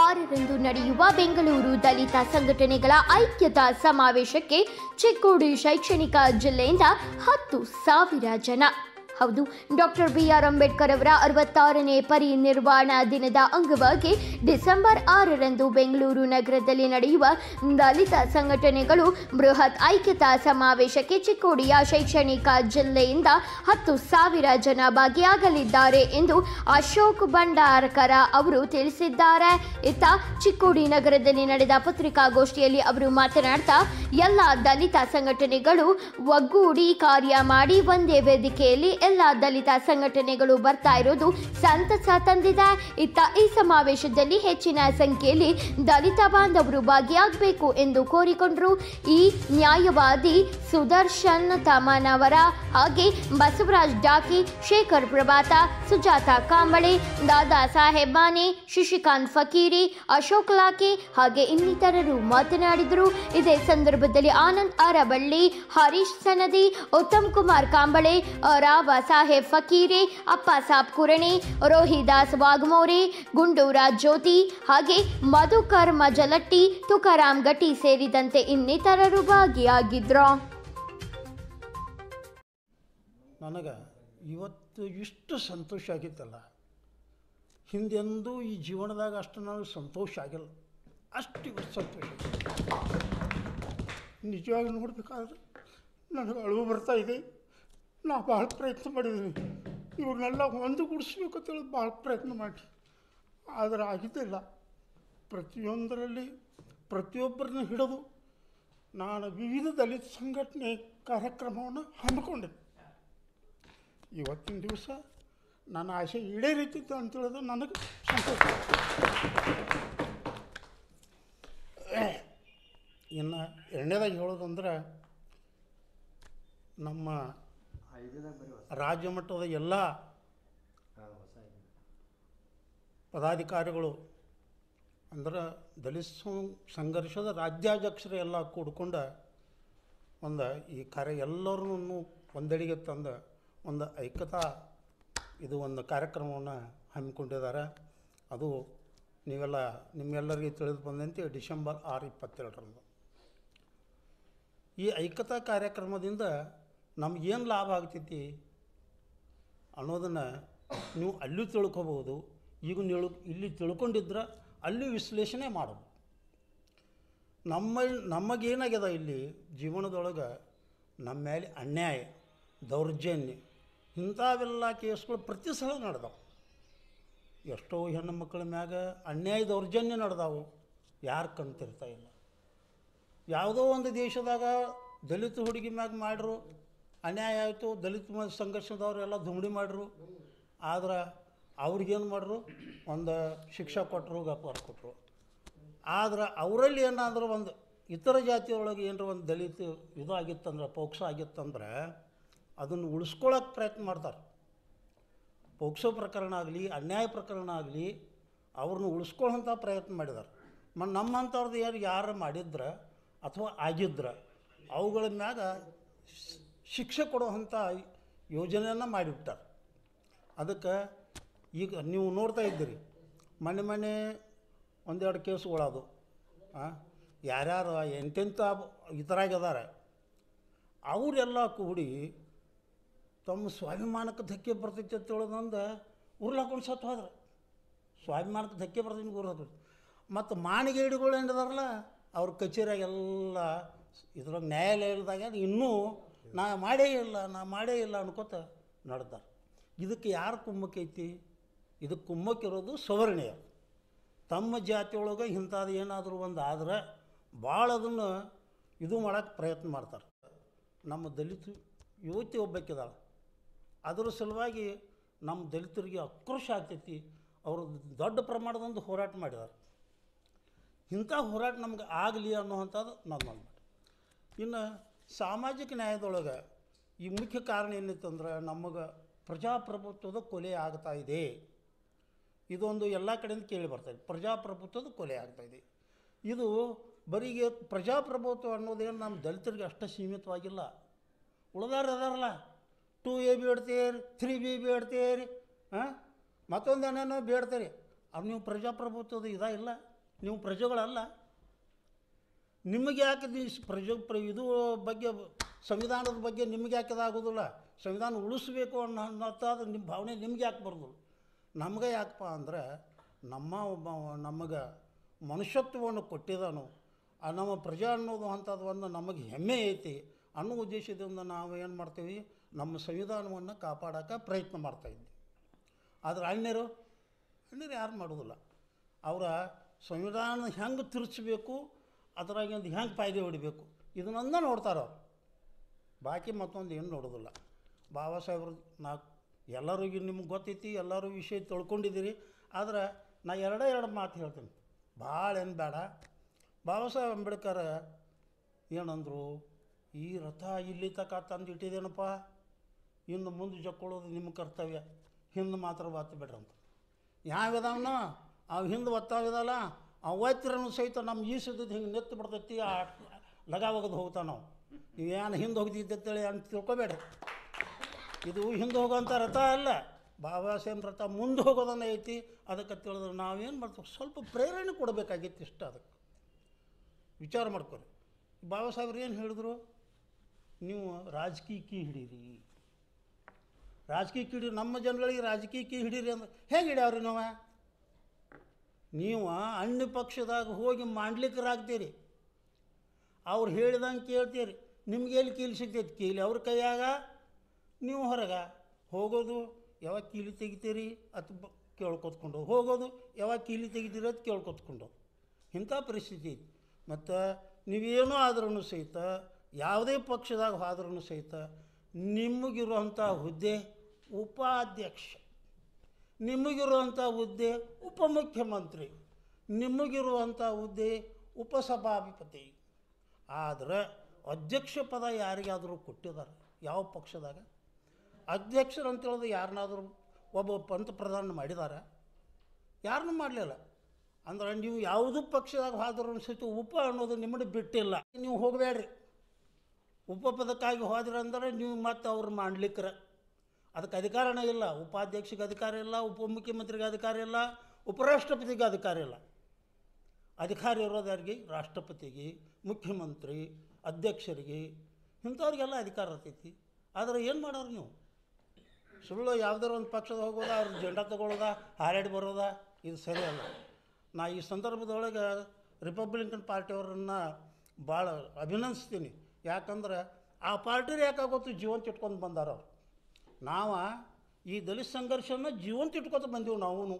ಆರರಂದು ನಡೆಯುವ ಬೆಂಗಳೂರು ದಲಿತ ಸಂಘಟನೆಗಳ ಐಕ್ಯತಾ ಸಮಾವೇಶಕ್ಕೆ ಚಿಕ್ಕೋಡಿ ಶೈಕ್ಷಣಿಕ ಜಿಲ್ಲೆಯಿಂದ ಹತ್ತು ಸಾವಿರ ಜನ ಹೌದು ಡಾಕ್ಟರ್ ಬಿ ಆರ್ ಅಂಬೇಡ್ಕರ್ ಅವರ ಅರವತ್ತಾರನೇ ಪರಿನಿರ್ವಾಣ ದಿನದ ಅಂಗವಾಗಿ ಡಿಸೆಂಬರ್ ಆರರಂದು ಬೆಂಗಳೂರು ನಗರದಲ್ಲಿ ನಡೆಯುವ ದಲಿತ ಸಂಘಟನೆಗಳು ಬೃಹತ್ ಐಕ್ಯತಾ ಸಮಾವೇಶಕ್ಕೆ ಚಿಕ್ಕೋಡಿಯ ಶೈಕ್ಷಣಿಕ ಜಿಲ್ಲೆಯಿಂದ ಹತ್ತು ಸಾವಿರ ಜನ ಭಾಗಿಯಾಗಲಿದ್ದಾರೆ ಎಂದು ಅಶೋಕ್ ಭಂಡಾರಕರ ಅವರು ತಿಳಿಸಿದ್ದಾರೆ ಇತ್ತ ಚಿಕ್ಕೋಡಿ ನಗರದಲ್ಲಿ ನಡೆದ ಪತ್ರಿಕಾಗೋಷ್ಠಿಯಲ್ಲಿ ಅವರು ಮಾತನಾಡ್ತಾ ಎಲ್ಲ ದಲಿತ ಸಂಘಟನೆಗಳು ಒಗ್ಗೂಡಿ ಕಾರ್ಯ ಮಾಡಿ ಒಂದೇ ವೇದಿಕೆಯಲ್ಲಿ ಎಲ್ಲ ದಲಿತ ಸಂಘಟನೆಗಳು ಬರ್ತಾ ಇರೋದು ಸಂತಸ ತಂದಿದೆ ಇತ್ತ ಈ ಸಮಾವೇಶದಲ್ಲಿ ಹೆಚ್ಚಿನ ಸಂಖ್ಯೆಯಲ್ಲಿ ದಲಿತ ಬಾಂಧವರು ಭಾಗಿಯಾಗಬೇಕು ಎಂದು ಕೋರಿಕೊಂಡರು ಈ ನ್ಯಾಯವಾದಿ ಸುದರ್ಶನ್ ತಮನವರ ಹಾಗೆ ಬಸವರಾಜ್ ಡಾಕಿ ಶೇಖರ್ ಪ್ರಭಾತ ಸುಜಾತ ಕಾಂಬಳೆ ದಾದಾ ಸಾಹೇಬ್ ಮಾನೆ ಶಶಿಕಾಂತ್ ಫಕೀರಿ ಅಶೋಕ್ ಲಾಕೆ ಹಾಗೆ ಇನ್ನಿತರರು ಮಾತನಾಡಿದರು ಇದೇ ಸಂದರ್ಭದಲ್ಲಿ ಆನಂದ್ ಅರಬಳ್ಳಿ ಹರೀಶ್ ಸನದಿ ಉತ್ತಮ್ ಕುಮಾರ್ ಕಾಂಬಳೆ ರಾವ ಸಾಹೇಬ್ ಫಕೀರೆ ಅಪ್ಪ ಸಾಬ್ ಕುರಣೆ ರೋಹಿದಾಸ್ ವಾಘಮೋರೆ ಗುಂಡೂರಾಜ್ ಜ್ಯೋತಿ ಹಾಗೆ ಮಧುಕರ್ ಮಜಲಟ್ಟಿ ತುಕಾರಾಮ್ ಗಟ್ಟಿ ಸೇರಿದಂತೆ ಇನ್ನಿತರರು ಭಾಗಿಯಾಗಿದ್ರು ನನಗೆ ಇವತ್ತು ಇಷ್ಟು ಸಂತೋಷ ಆಗಿತ್ತಲ್ಲ ಹಿಂದೆಂದೂ ಈ ಜೀವನದಾಗ ಅಷ್ಟು ನನಗೆ ಸಂತೋಷ ಆಗಿಲ್ಲ ಅಷ್ಟು ಇವತ್ತು ಸಂತೋಷ ಆಗಿದೆ. ನಿಜವಾಗಿ ನೋಡಬೇಕಾದ್ರೆ ನನಗೆ ಅಳುವು ಬರ್ತಾ ಇದೆ ನಾ ಭಾಳ ಪ್ರಯತ್ನ ಮಾಡಿದ್ದೀನಿ ಇವ್ರನ್ನೆಲ್ಲ ಒಂದುಗೂಡಿಸ್ಬೇಕು ಅಂತೇಳಿ ಭಾಳ ಪ್ರಯತ್ನ ಮಾಡಿ ಆದರೆ ಆಗಿದ್ದಿಲ್ಲ ಪ್ರತಿಯೊಂದರಲ್ಲಿ ಪ್ರತಿಯೊಬ್ಬರನ್ನ ಹಿಡಿದು ನಾನು ವಿವಿಧ ದಲಿತ ಸಂಘಟನೆ ಕಾರ್ಯಕ್ರಮವನ್ನು ಹಮ್ಮಿಕೊಂಡೆ ಇವತ್ತಿನ ದಿವಸ ನನ್ನ ಆಸೆ ಈಡೇರಿತಿತ್ತು ಅಂತೇಳಿದ್ರೆ ನನಗೆ ಸಂತೋಷ ಇನ್ನು ಎರಡನೇದಾಗಿ ಹೇಳೋದಂದ್ರೆ ನಮ್ಮ ರಾಜ್ಯ ಮಟ್ಟದ ಎಲ್ಲ ಪದಾಧಿಕಾರಿಗಳು ಅಂದ್ರೆ ದಲಿತ ಸಂ- ಸಂಘರ್ಷದ ರಾಜ್ಯಾಧ್ಯಕ್ಷರು ಎಲ್ಲ ಕೂಡ್ಕೊಂಡ ಒಂದು ಈ ಕಾರ್ಯ ಎಲ್ಲರನ್ನು ಒಂದೆಡೆಗೆ ತಂದ ಒಂದು ಐಕ್ಯತಾ ಇದು ಒಂದು ಕಾರ್ಯಕ್ರಮವನ್ನು ಹಮ್ಮಿಕೊಂಡಿದ್ದಾರೆ ಅದು ನೀವೆಲ್ಲ ನಿಮ್ಮೆಲ್ಲರಿಗೆ ತಿಳಿದು ಬಂದಂತೆ ಡಿಸೆಂಬರ್ ಆರು ಇಪ್ಪತ್ತೆರಡರಂದು ಈ ಐಕ್ಯತಾ ಕಾರ್ಯಕ್ರಮದಿಂದ ನಮಗೇನು ಲಾಭ ಆಗ್ತೈತಿ ಅನ್ನೋದನ್ನು ನೀವು ಅಲ್ಲೂ ತಿಳ್ಕೊಬೋದು ಈಗ ನೀವು ಇಲ್ಲಿ ತಿಳ್ಕೊಂಡಿದ್ರೆ ಅಲ್ಲಿ ವಿಶ್ಲೇಷಣೆ ಮಾಡೋದು ನಮ್ಮ ನಮಗೇನಾಗ್ಯದ ಇಲ್ಲಿ ಜೀವನದೊಳಗೆ ನಮ್ಮ ಮೇಲೆ ಅನ್ಯಾಯ ದೌರ್ಜನ್ಯ ಇಂಥವೆಲ್ಲ ಕೇಸ್ಗಳು ಪ್ರತಿ ಸಲ ನಡೆದವು ಎಷ್ಟೋ ಹೆಣ್ಣು ಮಕ್ಕಳ ಮ್ಯಾಗ ಅನ್ಯಾಯ ದೌರ್ಜನ್ಯ ನಡೆದಾವು ಯಾರು ಕಣ್ತಿರ್ತಾ ಇಲ್ಲ ಯಾವುದೋ ಒಂದು ದೇಶದಾಗ ದಲಿತ ಹುಡುಗಿ ಮ್ಯಾಗ ಮಾಡ್ರು ಅನ್ಯಾಯ ಆಯಿತು ದಲಿತ ಮ- ಸಂಘರ್ಷದವ್ರು ಎಲ್ಲ ದುಮ್ಡಿ ಮಾಡ್ರು ಆದ್ರೆ ಅವ್ರಿಗೇನು ಮಾಡ್ರು ಒಂದು ಶಿಕ್ಷೆ ಕೊಟ್ಟರು ಗಪ್ಪರ್ ಕೊಟ್ಟರು ಆದ್ರೆ ಅವರಲ್ಲಿ ಏನಾದರೂ ಒಂದು ಇತರ ಜಾತಿಯೊಳಗೆ ಏನಾರ ಒಂದು ದಲಿತ ಇದು ಆಗಿತ್ತಂದ್ರೆ ಪೋಕ್ಸೋ ಆಗಿತ್ತಂದ್ರೆ ಅದನ್ನು ಉಳಿಸ್ಕೊಳ್ಳೋಕೆ ಪ್ರಯತ್ನ ಮಾಡ್ತಾರೆ ಪೋಕ್ಸೋ ಪ್ರಕರಣ ಆಗಲಿ ಅನ್ಯಾಯ ಪ್ರಕರಣ ಆಗಲಿ ಅವ್ರನ್ನ ಉಳಿಸ್ಕೊಳ್ಳೋಂಥ ಪ್ರಯತ್ನ ಮಾಡಿದ್ದಾರೆ ಮ ನಮ್ಮಂಥವ್ರದ್ದು ಯಾರು ಯಾರು ಮಾಡಿದ್ರೆ ಅಥವಾ ಆಗಿದ್ರೆ ಅವುಗಳ ಮ್ಯಾಗ ಶ್- ಶಿಕ್ಷೆ ಕೊಡುವಂಥ ಯೋಜನೆಯನ್ನು ಮಾಡಿಬಿಟ್ಟಾರೆ ಅದಕ್ಕೆ ಈಗ ನೀವು ನೋಡ್ತಾ ಇದ್ದೀರಿ ಮೊನ್ನೆ ಮೊನ್ನೆ ಒಂದೆರಡು ಕೇಸ್ಗಳದು ಯಾರ್ಯಾರು ಎಂತೆಂಥ ಇತರಾಗಿದ್ದಾರೆ ಅವರೆಲ್ಲ ಕೂಡಿ ತಮ್ಮ ಸ್ವಾಭಿಮಾನಕ್ಕೆ ಧಕ್ಕೆ ಬರ್ತೈತೆ ಅಂತ ಹೇಳೋದಂದು ಉರ್ಲಾಕೊಂಡು ಸತ್ತು ಹೋದ್ರೆ ಸ್ವಾಭಿಮಾನಕ್ಕೆ ಧಕ್ಕೆ ಬರ್ತೈತೆ ಉರ್ಲಾಕ ಮತ್ತು ಮಾಣಿಗೇಡಿಗಳು ಏನಿದಾರಲ್ಲ ಅವ್ರ ಕಚೇರಿಯಾಗೆಲ್ಲ ಇದ್ರಾಗ ನ್ಯಾಯಾಲಯದಾಗ ಇನ್ನೂ ನಾ ಮಾಡೇ ಇಲ್ಲ ನಾ ಮಾಡೇ ಇಲ್ಲ ಅನ್ಕೋತ ನಡೆದಾರೆ ಇದಕ್ಕೆ ಯಾರು ಕುಮ್ಮಕ್ಕೈತಿ ಇದಕ್ಕೆ ಕುಮ್ಮಕ್ಕಿರೋದು ಸವರ್ಣೀಯರು ತಮ್ಮ ಜಾತಿಯೊಳಗೆ ಇಂಥದ್ದು ಏನಾದರೂ ಒಂದು ಆದ್ರೆ ಭಾಳ ಅದನ್ನು ಇದು ಮಾಡೋಕ್ಕೆ ಪ್ರಯತ್ನ ಮಾಡ್ತಾರೆ ನಮ್ಮ ದಲಿತ ಯುವತಿ ಒಬ್ಬಕ್ಕಿದಾಳೆ ಅದರ ಸಲುವಾಗಿ ನಮ್ಮ ದಲಿತರಿಗೆ ಆಕ್ರೋಶ ಆಗ್ತೈತಿ ಅವರು ದೊಡ್ಡ ಪ್ರಮಾಣದೊಂದು ಹೋರಾಟ ಮಾಡಿದ್ದಾರೆ ಇಂಥ ಹೋರಾಟ ನಮ್ಗೆ ಆಗಲಿ ಅನ್ನುವಂಥದ್ದು ನನ್ನ ಒಂದು ಮಾತು ಇನ್ನು ಸಾಮಾಜಿಕ ನ್ಯಾಯದೊಳಗೆ ಈ ಮುಖ್ಯ ಕಾರಣ ಏನಿತ್ತಂದ್ರೆ ನಮಗೆ ಪ್ರಜಾಪ್ರಭುತ್ವದ ಕೊಲೆ ಆಗ್ತಾ ಇದೆ ಇದೊಂದು ಎಲ್ಲ ಕಡೆಯಿಂದ ಕೇಳಿ ಬರ್ತಾಯಿದೆ ಪ್ರಜಾಪ್ರಭುತ್ವದ ಕೊಲೆ ಆಗ್ತಾಯಿದೆ ಇದು ಬರೀಗೆ ಪ್ರಜಾಪ್ರಭುತ್ವ ಅನ್ನೋದೇನು ನಮ್ಮ ದಲಿತರಿಗೆ ಅಷ್ಟೇ ಸೀಮಿತವಾಗಿಲ್ಲ ಉಳಿದಾರ ಅದಾರಲ್ಲ ಟೂ ಎ ಬೇಡ್ತೀರಿ ತ್ರೀ ಬಿ ಬೇಡ್ತೀರಿ ಹಾಂ ಮತ್ತೊಂದು ಏನೇನೋ ಬೇಡ್ತೀರಿ ಅದು ನೀವು ಪ್ರಜಾಪ್ರಭುತ್ವದ ಇದ ಇಲ್ಲ ನೀವು ಪ್ರಜೆಗಳಲ್ಲ ನಿಮಗೆ ಯಾಕೆ ಇದು ಇಸ್- ಪ್ರಜೆ ಪ್ರ ಇದು ಬಗ್ಗೆ ಸಂವಿಧಾನದ ಬಗ್ಗೆ ನಿಮಗೆ ಯಾಕೆ ಇದಾಗೋದಿಲ್ಲ ಸಂವಿಧಾನ ಉಳಿಸ್ಬೇಕು ಅನ್ನೋ ಅನ್ನೋದಾದ ನಿಮ್ಮ ಭಾವನೆ ನಿಮ್ಗೆ ಯಾಕೆ ಬರೋದಿಲ್ಲ ನಮಗೆ ಯಾಕಪ್ಪ ಅಂದ್ರೆ ನಮ್ಮ ಒಬ್ಬ ನಮಗೆ ಮನುಷ್ಯತ್ವವನ್ನು ಕೊಟ್ಟಿದ್ದಾನು ಆ ನಮ್ಮ ಪ್ರಜೆ ಅನ್ನೋದು ಅಂಥದ್ದು ಒಂದು ನಮಗೆ ಹೆಮ್ಮೆ ಐತಿ ಅನ್ನೋ ಉದ್ದೇಶದಿಂದ ನಾವು ಏನು ಮಾಡ್ತೀವಿ ನಮ್ಮ ಸಂವಿಧಾನವನ್ನು ಕಾಪಾಡೋಕ್ಕೆ ಪ್ರಯತ್ನ ಮಾಡ್ತಾಯಿದ್ವಿ ಆದ್ರೆ ಅಣ್ಯರು ಅಣ್ಯರು ಯಾರು ಮಾಡೋದಿಲ್ಲ ಅವರ ಸಂವಿಧಾನ ಹೆಂಗೆ ತಿರ್ಚಬೇಕು ಅದ್ರಾಗಿಂದ ಹೆಂಗೆ ಫಾಯ್ದೆ ಹೊಡಿಬೇಕು ಇದನ್ನೊಂದ ನೋಡ್ತಾರೆ ಅವ್ರು ಬಾಕಿ ಮತ್ತೊಂದು ಏನು ನೋಡೋದಿಲ್ಲ ಬಾಬಾ ಸಾಹೇಬ್ರು ನಾ ಎಲ್ಲರಿಗೂ ನಿಮ್ಗೆ ಗೊತ್ತೈತಿ ಎಲ್ಲರೂ ವಿಷಯ ತಿಳ್ಕೊಂಡಿದ್ದೀರಿ ಆದ್ರೆ ನಾ ಎರಡೇ ಎರಡು ಮಾತು ಹೇಳ್ತೀನಿ ಭಾಳ ಏನು ಬೇಡ ಬಾಬಾ ಸಾಹೇಬ್ ಅಂಬೇಡ್ಕರ್ ಏನಂದರು ಈ ರಥ ಇಲ್ಲಿ ತಕ ತಂದು ಇಟ್ಟಿದ್ದೇನಪ್ಪ ಇನ್ನು ಮುಂದೆ ಜಕ್ಕೊಳ್ಳೋದು ನಿಮ್ಮ ಕರ್ತವ್ಯ ಹಿಂದೆ ಮಾತ್ರ ಬಾತ್ ಬಿಡ್ರಂತ ಯಾವಿದಾವನ ಅವು ಹಿಂದೆ ಒತ್ತಾವಿದಲ್ಲ ಅವು ಒತ್ತಿರನು ಸಹಿತ ನಮ್ಮ ಈಸಿದ್ದು ಹಿಂಗೆ ನೆತ್ತು ಬಿಡ್ತೈತಿ ಆ ಲಗ ಒಗದು ಹೋಗ್ತಾವೆ ನಾವು ನೀವೇನು ಹಿಂದೆ ಹೋಗ್ತಿದ್ದೇಳಿ ಅಂತ ತಿಳ್ಕೊಬೇಡ್ರಿ ಇದು ಹಿಂದೆ ಹೋಗೋಂಥ ರಥ ಅಲ್ಲ ಬಾಬಾ ಸಾಹೇಬ್ ರಥ ಮುಂದೆ ಹೋಗೋದನ್ನ ಐತಿ ಅದಕ್ಕೆ ತಿಳಿದ್ರೆ ನಾವೇನು ಮಾಡ್ತೀವಿ ಸ್ವಲ್ಪ ಪ್ರೇರಣೆ ಕೊಡಬೇಕಾಗಿತ್ತು ಇಷ್ಟ ಅದಕ್ಕೆ ವಿಚಾರ ಮಾಡ್ಕೊರಿ ಬಾಬಾ ಸಾಹೇಬ್ರು ಏನು ಹೇಳಿದ್ರು ನೀವು ರಾಜಕೀಯ ಕೀ ಹಿಡೀರಿ ರಾಜಕೀಯ ಕೀ ಹಿಡಿ ನಮ್ಮ ಜನಗಳಿಗೆ ರಾಜಕೀಯ ಕೀ ಹಿಡೀರಿ ಅಂದ್ರೆ ಹೇಗೆ ಹಿಡ್ಯಾವ್ರಿ ನಾವು ನೀವು ಅಣ್ಣ ಪಕ್ಷದಾಗ ಹೋಗಿ ಮಾಡ್ಲಿಕ್ಕರಾಗ್ತೀರಿ ಅವ್ರು ಹೇಳ್ದಂಗೆ ಕೇಳ್ತೀರಿ ನಿಮ್ಗೆ ಎಲ್ಲಿ ಕೀಲಿ ಸಿಗ್ತೈತಿ ಕೀಲಿ ಅವ್ರ ಕೈಯಾಗ ನೀವು ಹೊರಗೆ ಹೋಗೋದು ಯಾವಾಗ ಕೀಲಿ ತೆಗಿತೀರಿ ಅದು ಬ ಕೇಳ್ಕೊತ್ಕೊಂಡು ಹೋಗೋದು ಯಾವಾಗ ಕೀಲಿ ತೆಗಿತೀರಿ ಅದು ಕೇಳ್ಕೊತ್ಕೊಂಡು ಇಂಥ ಪರಿಸ್ಥಿತಿ ಐತಿ ಮತ್ತು ನೀವೇನೋ ಆದ್ರೂ ಸಹಿತ ಯಾವುದೇ ಪಕ್ಷದಾಗ ಹೋದ್ರೂ ಸಹಿತ ನಿಮಗಿರುವಂಥ ಹುದ್ದೆ ಉಪಾಧ್ಯಕ್ಷ ನಿಮಗಿರುವಂಥ ಹುದ್ದೆ ಉಪಮುಖ್ಯಮಂತ್ರಿ ನಿಮಗಿರುವಂಥ ಹುದ್ದೆ ಉಪಸಭಾಧಿಪತಿ ಆದರೆ ಅಧ್ಯಕ್ಷ ಪದ ಯಾರಿಗಾದರೂ ಕೊಟ್ಟಿದ್ದಾರೆ ಯಾವ ಪಕ್ಷದಾಗ ಅಧ್ಯಕ್ಷರು ಅಂತ ಹೇಳಿದ್ರೆ ಯಾರನ್ನಾದರೂ ಒಬ್ಬ ಪಂತಪ್ರಧಾನ ಮಾಡಿದ್ದಾರೆ ಯಾರನ್ನೂ ಮಾಡಲಿಲ್ಲ ಅಂದ್ರೆ ನೀವು ಯಾವುದೂ ಪಕ್ಷದಾಗ ಹೋದ್ರೂ ಸಹಿತ ಉಪ ಅನ್ನೋದು ನಿಮ್ಮನ್ನು ಬಿಟ್ಟಿಲ್ಲ ನೀವು ಹೋಗಬೇಡ್ರಿ ಉಪ ಪದಕ್ಕಾಗಿ ಹೋದ್ರಿ ಅಂದ್ರೆ ನೀವು ಮತ್ತೆ ಅವ್ರು ಮಾಡ್ಲಿಕ್ರ ಅದಕ್ಕೆ ಅಧಿಕಾರನೇ ಇಲ್ಲ ಉಪಾಧ್ಯಕ್ಷಗೆ ಅಧಿಕಾರ ಇಲ್ಲ ಉಪಮುಖ್ಯಮಂತ್ರಿಗೆ ಅಧಿಕಾರ ಇಲ್ಲ ಉಪರಾಷ್ಟ್ರಪತಿಗೆ ಅಧಿಕಾರ ಇಲ್ಲ ಅಧಿಕಾರ ಇರೋದು ಯಾರಿಗೆ ರಾಷ್ಟ್ರಪತಿಗೆ ಮುಖ್ಯಮಂತ್ರಿ ಅಧ್ಯಕ್ಷರಿಗೆ ಇಂಥವ್ರಿಗೆಲ್ಲ ಅಧಿಕಾರ ಇರ್ತೈತಿ ಆದರೆ ಏನು ಮಾಡೋರು ನೀವು ಸುಳ್ಳು ಯಾವುದಾರು ಒಂದು ಪಕ್ಷದ ಹೋಗೋದ ಅವ್ರ ಜೆಂಡಾ ತಗೊಳ್ಳೋದ ಹಾರಾಡಿ ಬರೋದ ಇದು ಸರಿ ಅಲ್ಲ ನಾ ಈ ಸಂದರ್ಭದೊಳಗೆ ರಿಪಬ್ಲಿಕನ್ ಪಾರ್ಟಿಯವರನ್ನು ಭಾಳ ಅಭಿನಂದಿಸ್ತೀನಿ ಯಾಕಂದ್ರೆ ಆ ಪಾರ್ಟಿರು ಯಾಕಾಗೋತು ಜೀವಂತ ಇಟ್ಕೊಂಡು ಬಂದಾರ ಅವ್ರು ನಾವು ಈ ದಲಿತ ಸಂಘರ್ಷನ ಜೀವಂತ ಇಟ್ಕೊತ ಬಂದೀವಿ ನಾವು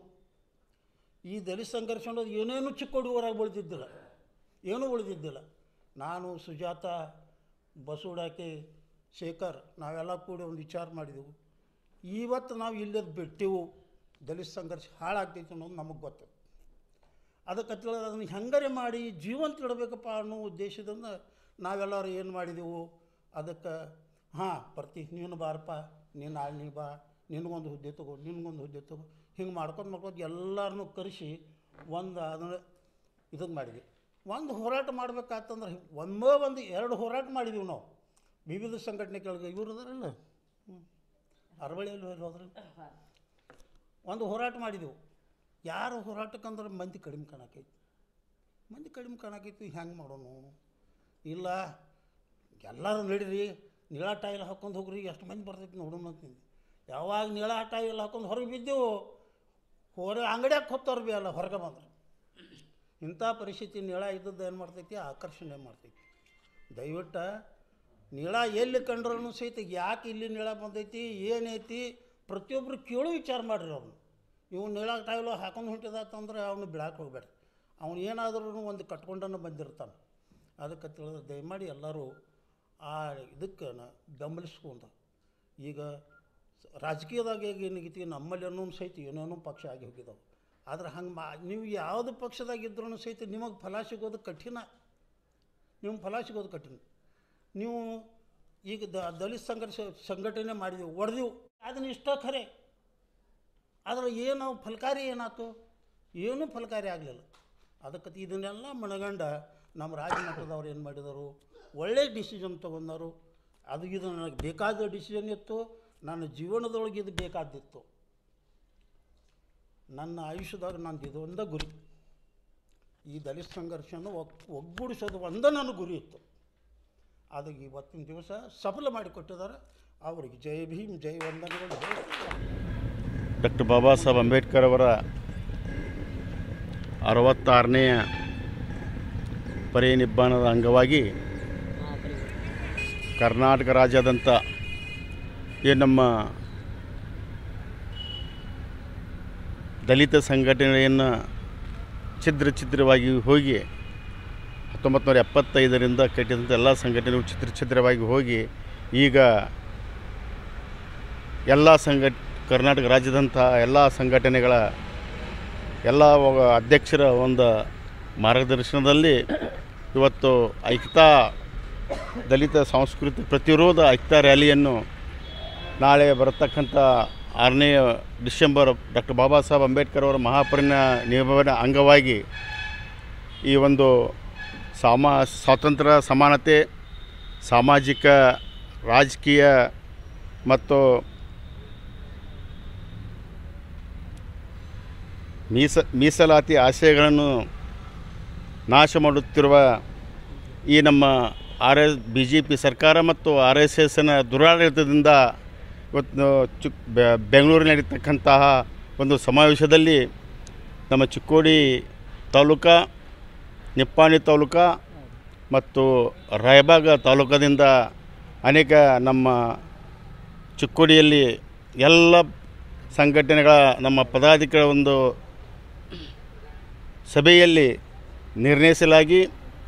ಈ ದಲಿತ ಸಂಘರ್ಷ ಅನ್ನೋದು ಏನೇನು ಚಿಕ್ಕ ಹುಡುಗರಾಗಿ ಬೆಳೆದಿದ್ದಿಲ್ಲ ಏನೂ ಉಳಿದಿದ್ದಿಲ್ಲ ನಾನು ಸುಜಾತ ಬಸವಡಾಕಿ ಶೇಖರ್ ನಾವೆಲ್ಲ ಕೂಡಿ ಒಂದು ವಿಚಾರ ಮಾಡಿದೆವು ಇವತ್ತು ನಾವು ಇಲ್ಲದ ಬಿಟ್ಟೆವು ದಲಿತ ಸಂಘರ್ಷ ಹಾಳಾಗ್ತೈತೆ ಅನ್ನೋದು ನಮಗೆ ಗೊತ್ತು ಅದಕ್ಕೆ ತಿಳ ಅದನ್ನು ಹೆಂಗರೆ ಮಾಡಿ ಜೀವಂತ ಇಡಬೇಕಪ್ಪ ಅನ್ನೋ ಉದ್ದೇಶದಿಂದ ನಾವೆಲ್ಲರೂ ಏನು ಮಾಡಿದೆವು ಅದಕ್ಕೆ ಹಾಂ ಬರ್ತಿ ನೀನು ಬಾರಪ್ಪ ನೀನು ನಾಳೆ ನೀ ಬಾ ನಿನಗೊಂದು ಹುದ್ದೆ ತಗೋ ನಿನಗೊಂದು ಹುದ್ದೆ ತಗೋ ಹಿಂಗೆ ಮಾಡ್ಕೊಂಡು ಮಾಡ್ಕೊಂಡು ಎಲ್ಲರನ್ನೂ ಕರೆಸಿ ಒಂದು ಅದನ್ನು ಇದನ್ನು ಮಾಡಿದ್ವಿ ಒಂದು ಹೋರಾಟ ಮಾಡ್ಬೇಕಾತಂದ್ರೆ ಒಂದೇ ಒಂದು ಎರಡು ಹೋರಾಟ ಮಾಡಿದೀವಿ ನಾವು ವಿವಿಧ ಸಂಘಟನೆಗಳಿಗೆ ಇವರು ಅದಾರಲ್ಲ ಹ್ಞೂ ಅರವಳಿಯಲ್ಲಿ ಹೋದ್ರೆ ಒಂದು ಹೋರಾಟ ಮಾಡಿದೆವು ಯಾರು ಹೋರಾಟಕ್ಕಂದ್ರೆ ಮಂದಿ ಕಡಿಮೆ ಕಾಣಕೈತಿ ಮಂದಿ ಕಡಿಮೆ ಕಾಣಕೈತಿ ಹೆಂಗೆ ಮಾಡೋಣ ಇಲ್ಲ ಎಲ್ಲರೂ ನಡೀರಿ ನೀಳ ಟೈಲ್ ಹಾಕ್ಕೊಂಡು ಹೋಗ್ರಿ ಎಷ್ಟು ಮಂದಿ ಬರ್ತೈತಿ ನೋಡೋಣ ಅಂತೀನಿ ಯಾವಾಗ ನೀಳ ಟೈಲ್ ಹಾಕ್ಕೊಂಡು ಹೊರಗೆ ಬಿದ್ದೆವು ಹೊರ ಅಂಗಡಿಯಾಗ ಹೊತ್ತವ್ರು ಬಿ ಅಲ್ಲ ಹೊರಗೆ ಬಂದ್ರೆ ಇಂಥ ಪರಿಸ್ಥಿತಿ ನೀಳ ಇದ್ದದ್ದು ಏನು ಮಾಡ್ತೈತಿ ಆಕರ್ಷಣೆ ಮಾಡ್ತೈತಿ ದಯವಿಟ್ಟು ನೀಳ ಎಲ್ಲಿ ಕಂಡ್ರೂ ಸಹಿತ ಯಾಕೆ ಇಲ್ಲಿ ನೀಳ ಬಂದೈತಿ ಏನೈತಿ ಪ್ರತಿಯೊಬ್ಬರು ಕೇಳು ವಿಚಾರ ಮಾಡಿರಿ ಅವ್ನು ಇವು ನೀಳ ಟೈಲು ಹಾಕೊಂಡು ಹೊಂಟಿದಾತಂದ್ರೆ ಅವನು ಬಿಡಾಕೆ ಹೋಗ್ಬೇಡ್ರಿ ಅವ್ನು ಏನಾದ್ರೂ ಒಂದು ಕಟ್ಕೊಂಡನ್ನು ಬಂದಿರ್ತಾನೆ ಅದಕ್ಕೆ ತಿಳಿದ್ರೆ ದಯಮಾಡಿ ಎಲ್ಲರೂ ಆ ಇದಕ್ಕೆ ಬೆಂಬಲಿಸ್ಕೊಂಡು ಈಗ ಸ- ರಾಜಕೀಯದಾಗ ಈಗ ಏನಾಗೈತಿ ನಮ್ಮಲ್ಲಿ ಅನ್ನೋ ಸಹಿತ ಏನೇನೋ ಪಕ್ಷ ಆಗಿ ಹೋಗಿದ್ದಾವೆ ಆದ್ರೆ ಹಂಗೆ ಮಾ ನೀವು ಯಾವುದು ಪಕ್ಷದಾಗ ಇದ್ರೂ ಸಹಿತ ನಿಮಗೆ ಫಲ ಸಿಗೋದು ಕಠಿಣ ನಿಮ್ಗೆ ಫಲ ಸಿಗೋದು ಕಠಿಣ ನೀವು ಈಗ ದ ದಲಿತ ಸಂಘರ್ಷ ಸಂಘಟನೆ ಮಾಡಿದೆವು ಹೊಡೆದೆವು ಅದನ್ನ ಇಷ್ಟ ಖರೆ ಆದರೆ ಏನು ಫಲಕಾರಿ ಏನಾಯ್ತು ಏನೂ ಫಲಕಾರಿ ಆಗಲಿಲ್ಲ ಅದಕ್ಕೆ ಇದನ್ನೆಲ್ಲ ಮನಗಂಡ ನಮ್ಮ ರಾಜಮಟ್ಟದವ್ರು ಏನು ಮಾಡಿದರು ಒಳ್ಳೆ ಡಿಸಿಷನ್ ತೊಗೊಂಡರು ಅದು ಇದು ನನಗೆ ಬೇಕಾದ ಡಿಸಿಷನ್ ಇತ್ತು ನನ್ನ ಜೀವನದೊಳಗೆ ಇದು ಬೇಕಾದಿತ್ತು ನನ್ನ ಆಯುಷ್ಯದಾಗ ನಂದು ಇದು ಒಂದೇ ಗುರಿ ಈ ದಲಿತ ಸಂಘರ್ಷನ ಒಗ್ ಒಗ್ಗೂಡಿಸೋದು ಒಂದೇ ನನ್ನ ಗುರಿ ಇತ್ತು ಅದು ಇವತ್ತಿನ ದಿವಸ ಸಫಲ ಮಾಡಿಕೊಟ್ಟಿದ್ದಾರೆ ಅವ್ರಿಗೆ ಜೈ ಭೀಮ್ ಜೈ ವಂದನೆಗಳು ಡಾಕ್ಟರ್ ಬಾಬಾ ಸಾಹೇಬ್ ಅಂಬೇಡ್ಕರ್ ಅವರ ಅರವತ್ತಾರನೆಯ ಪರಿನಿಬ್ಬಾನದ ಅಂಗವಾಗಿ ಕರ್ನಾಟಕ ರಾಜ್ಯಾದ್ಯಂತ ಏನು ನಮ್ಮ ದಲಿತ ಸಂಘಟನೆಯನ್ನು ಛಿದ್ರ ಛಿದ್ರವಾಗಿ ಹೋಗಿ ಹತ್ತೊಂಬತ್ತು ನೂರ ಎಪ್ಪತ್ತೈದರಿಂದ ಕಟ್ಟಿದಂಥ ಎಲ್ಲ ಸಂಘಟನೆಗಳು ಛಿದ್ರ ಛಿದ್ರವಾಗಿ ಹೋಗಿ ಈಗ ಎಲ್ಲ ಸಂಘಟ ಕರ್ನಾಟಕ ರಾಜ್ಯದಂಥ ಎಲ್ಲ ಸಂಘಟನೆಗಳ ಎಲ್ಲ ಒ- ಅಧ್ಯಕ್ಷರ ಒಂದು ಮಾರ್ಗದರ್ಶನದಲ್ಲಿ ಇವತ್ತು ಐಕ್ಯತಾ ದಲಿತ ಸಾಂಸ್ಕೃತಿಕ ಪ್ರತಿರೋಧ ಐಕ್ಯತಾ ರ್ಯಾಲಿಯನ್ನು ನಾಳೆ ಬರತಕ್ಕಂಥ ಆರನೇ ಡಿಸೆಂಬರ್ ಡಾಕ್ಟರ್ ಬಾಬಾ ಸಾಹೇಬ್ ಅಂಬೇಡ್ಕರ್ ಅವರ ಮಹಾಪರಿನ ನಿಗಮನ ಅಂಗವಾಗಿ ಈ ಒಂದು ಸಾಮಾ ಸ್ವಾತಂತ್ರ್ಯ ಸಮಾನತೆ ಸಾಮಾಜಿಕ ರಾಜಕೀಯ ಮತ್ತು ಮೀಸ ಮೀಸಲಾತಿ ಆಶಯಗಳನ್ನು ನಾಶ ಮಾಡುತ್ತಿರುವ ಈ ನಮ್ಮ R S B J P ಸರ್ಕಾರ ಮತ್ತು ಆರ್ ಎಸ್ ಎಸ್ನ ದುರಾಡಳಿತದಿಂದ ಇವತ್ತು ಚು ಬೆ- ಬೆಂಗಳೂರಿನಲ್ಲಿ ನಡೀತಕ್ಕಂತಹ ಒಂದು ಸಮಾವೇಶದಲ್ಲಿ ನಮ್ಮ ಚಿಕ್ಕೋಡಿ ತಾಲೂಕಾ ನಿಪ್ಪಾಣಿ ತಾಲೂಕಾ ಮತ್ತು ರಾಯಬಾಗ ತಾಲೂಕದಿಂದ ಅನೇಕ ನಮ್ಮ ಚಿಕ್ಕೋಡಿಯಲ್ಲಿ ಎಲ್ಲ ಸಂಘಟನೆಗಳ ನಮ್ಮ ಪದಾಧಿಕಾರಿ ಒಂದು ಸಭೆಯಲ್ಲಿ ನಿರ್ಣಯಿಸಲಾಗಿ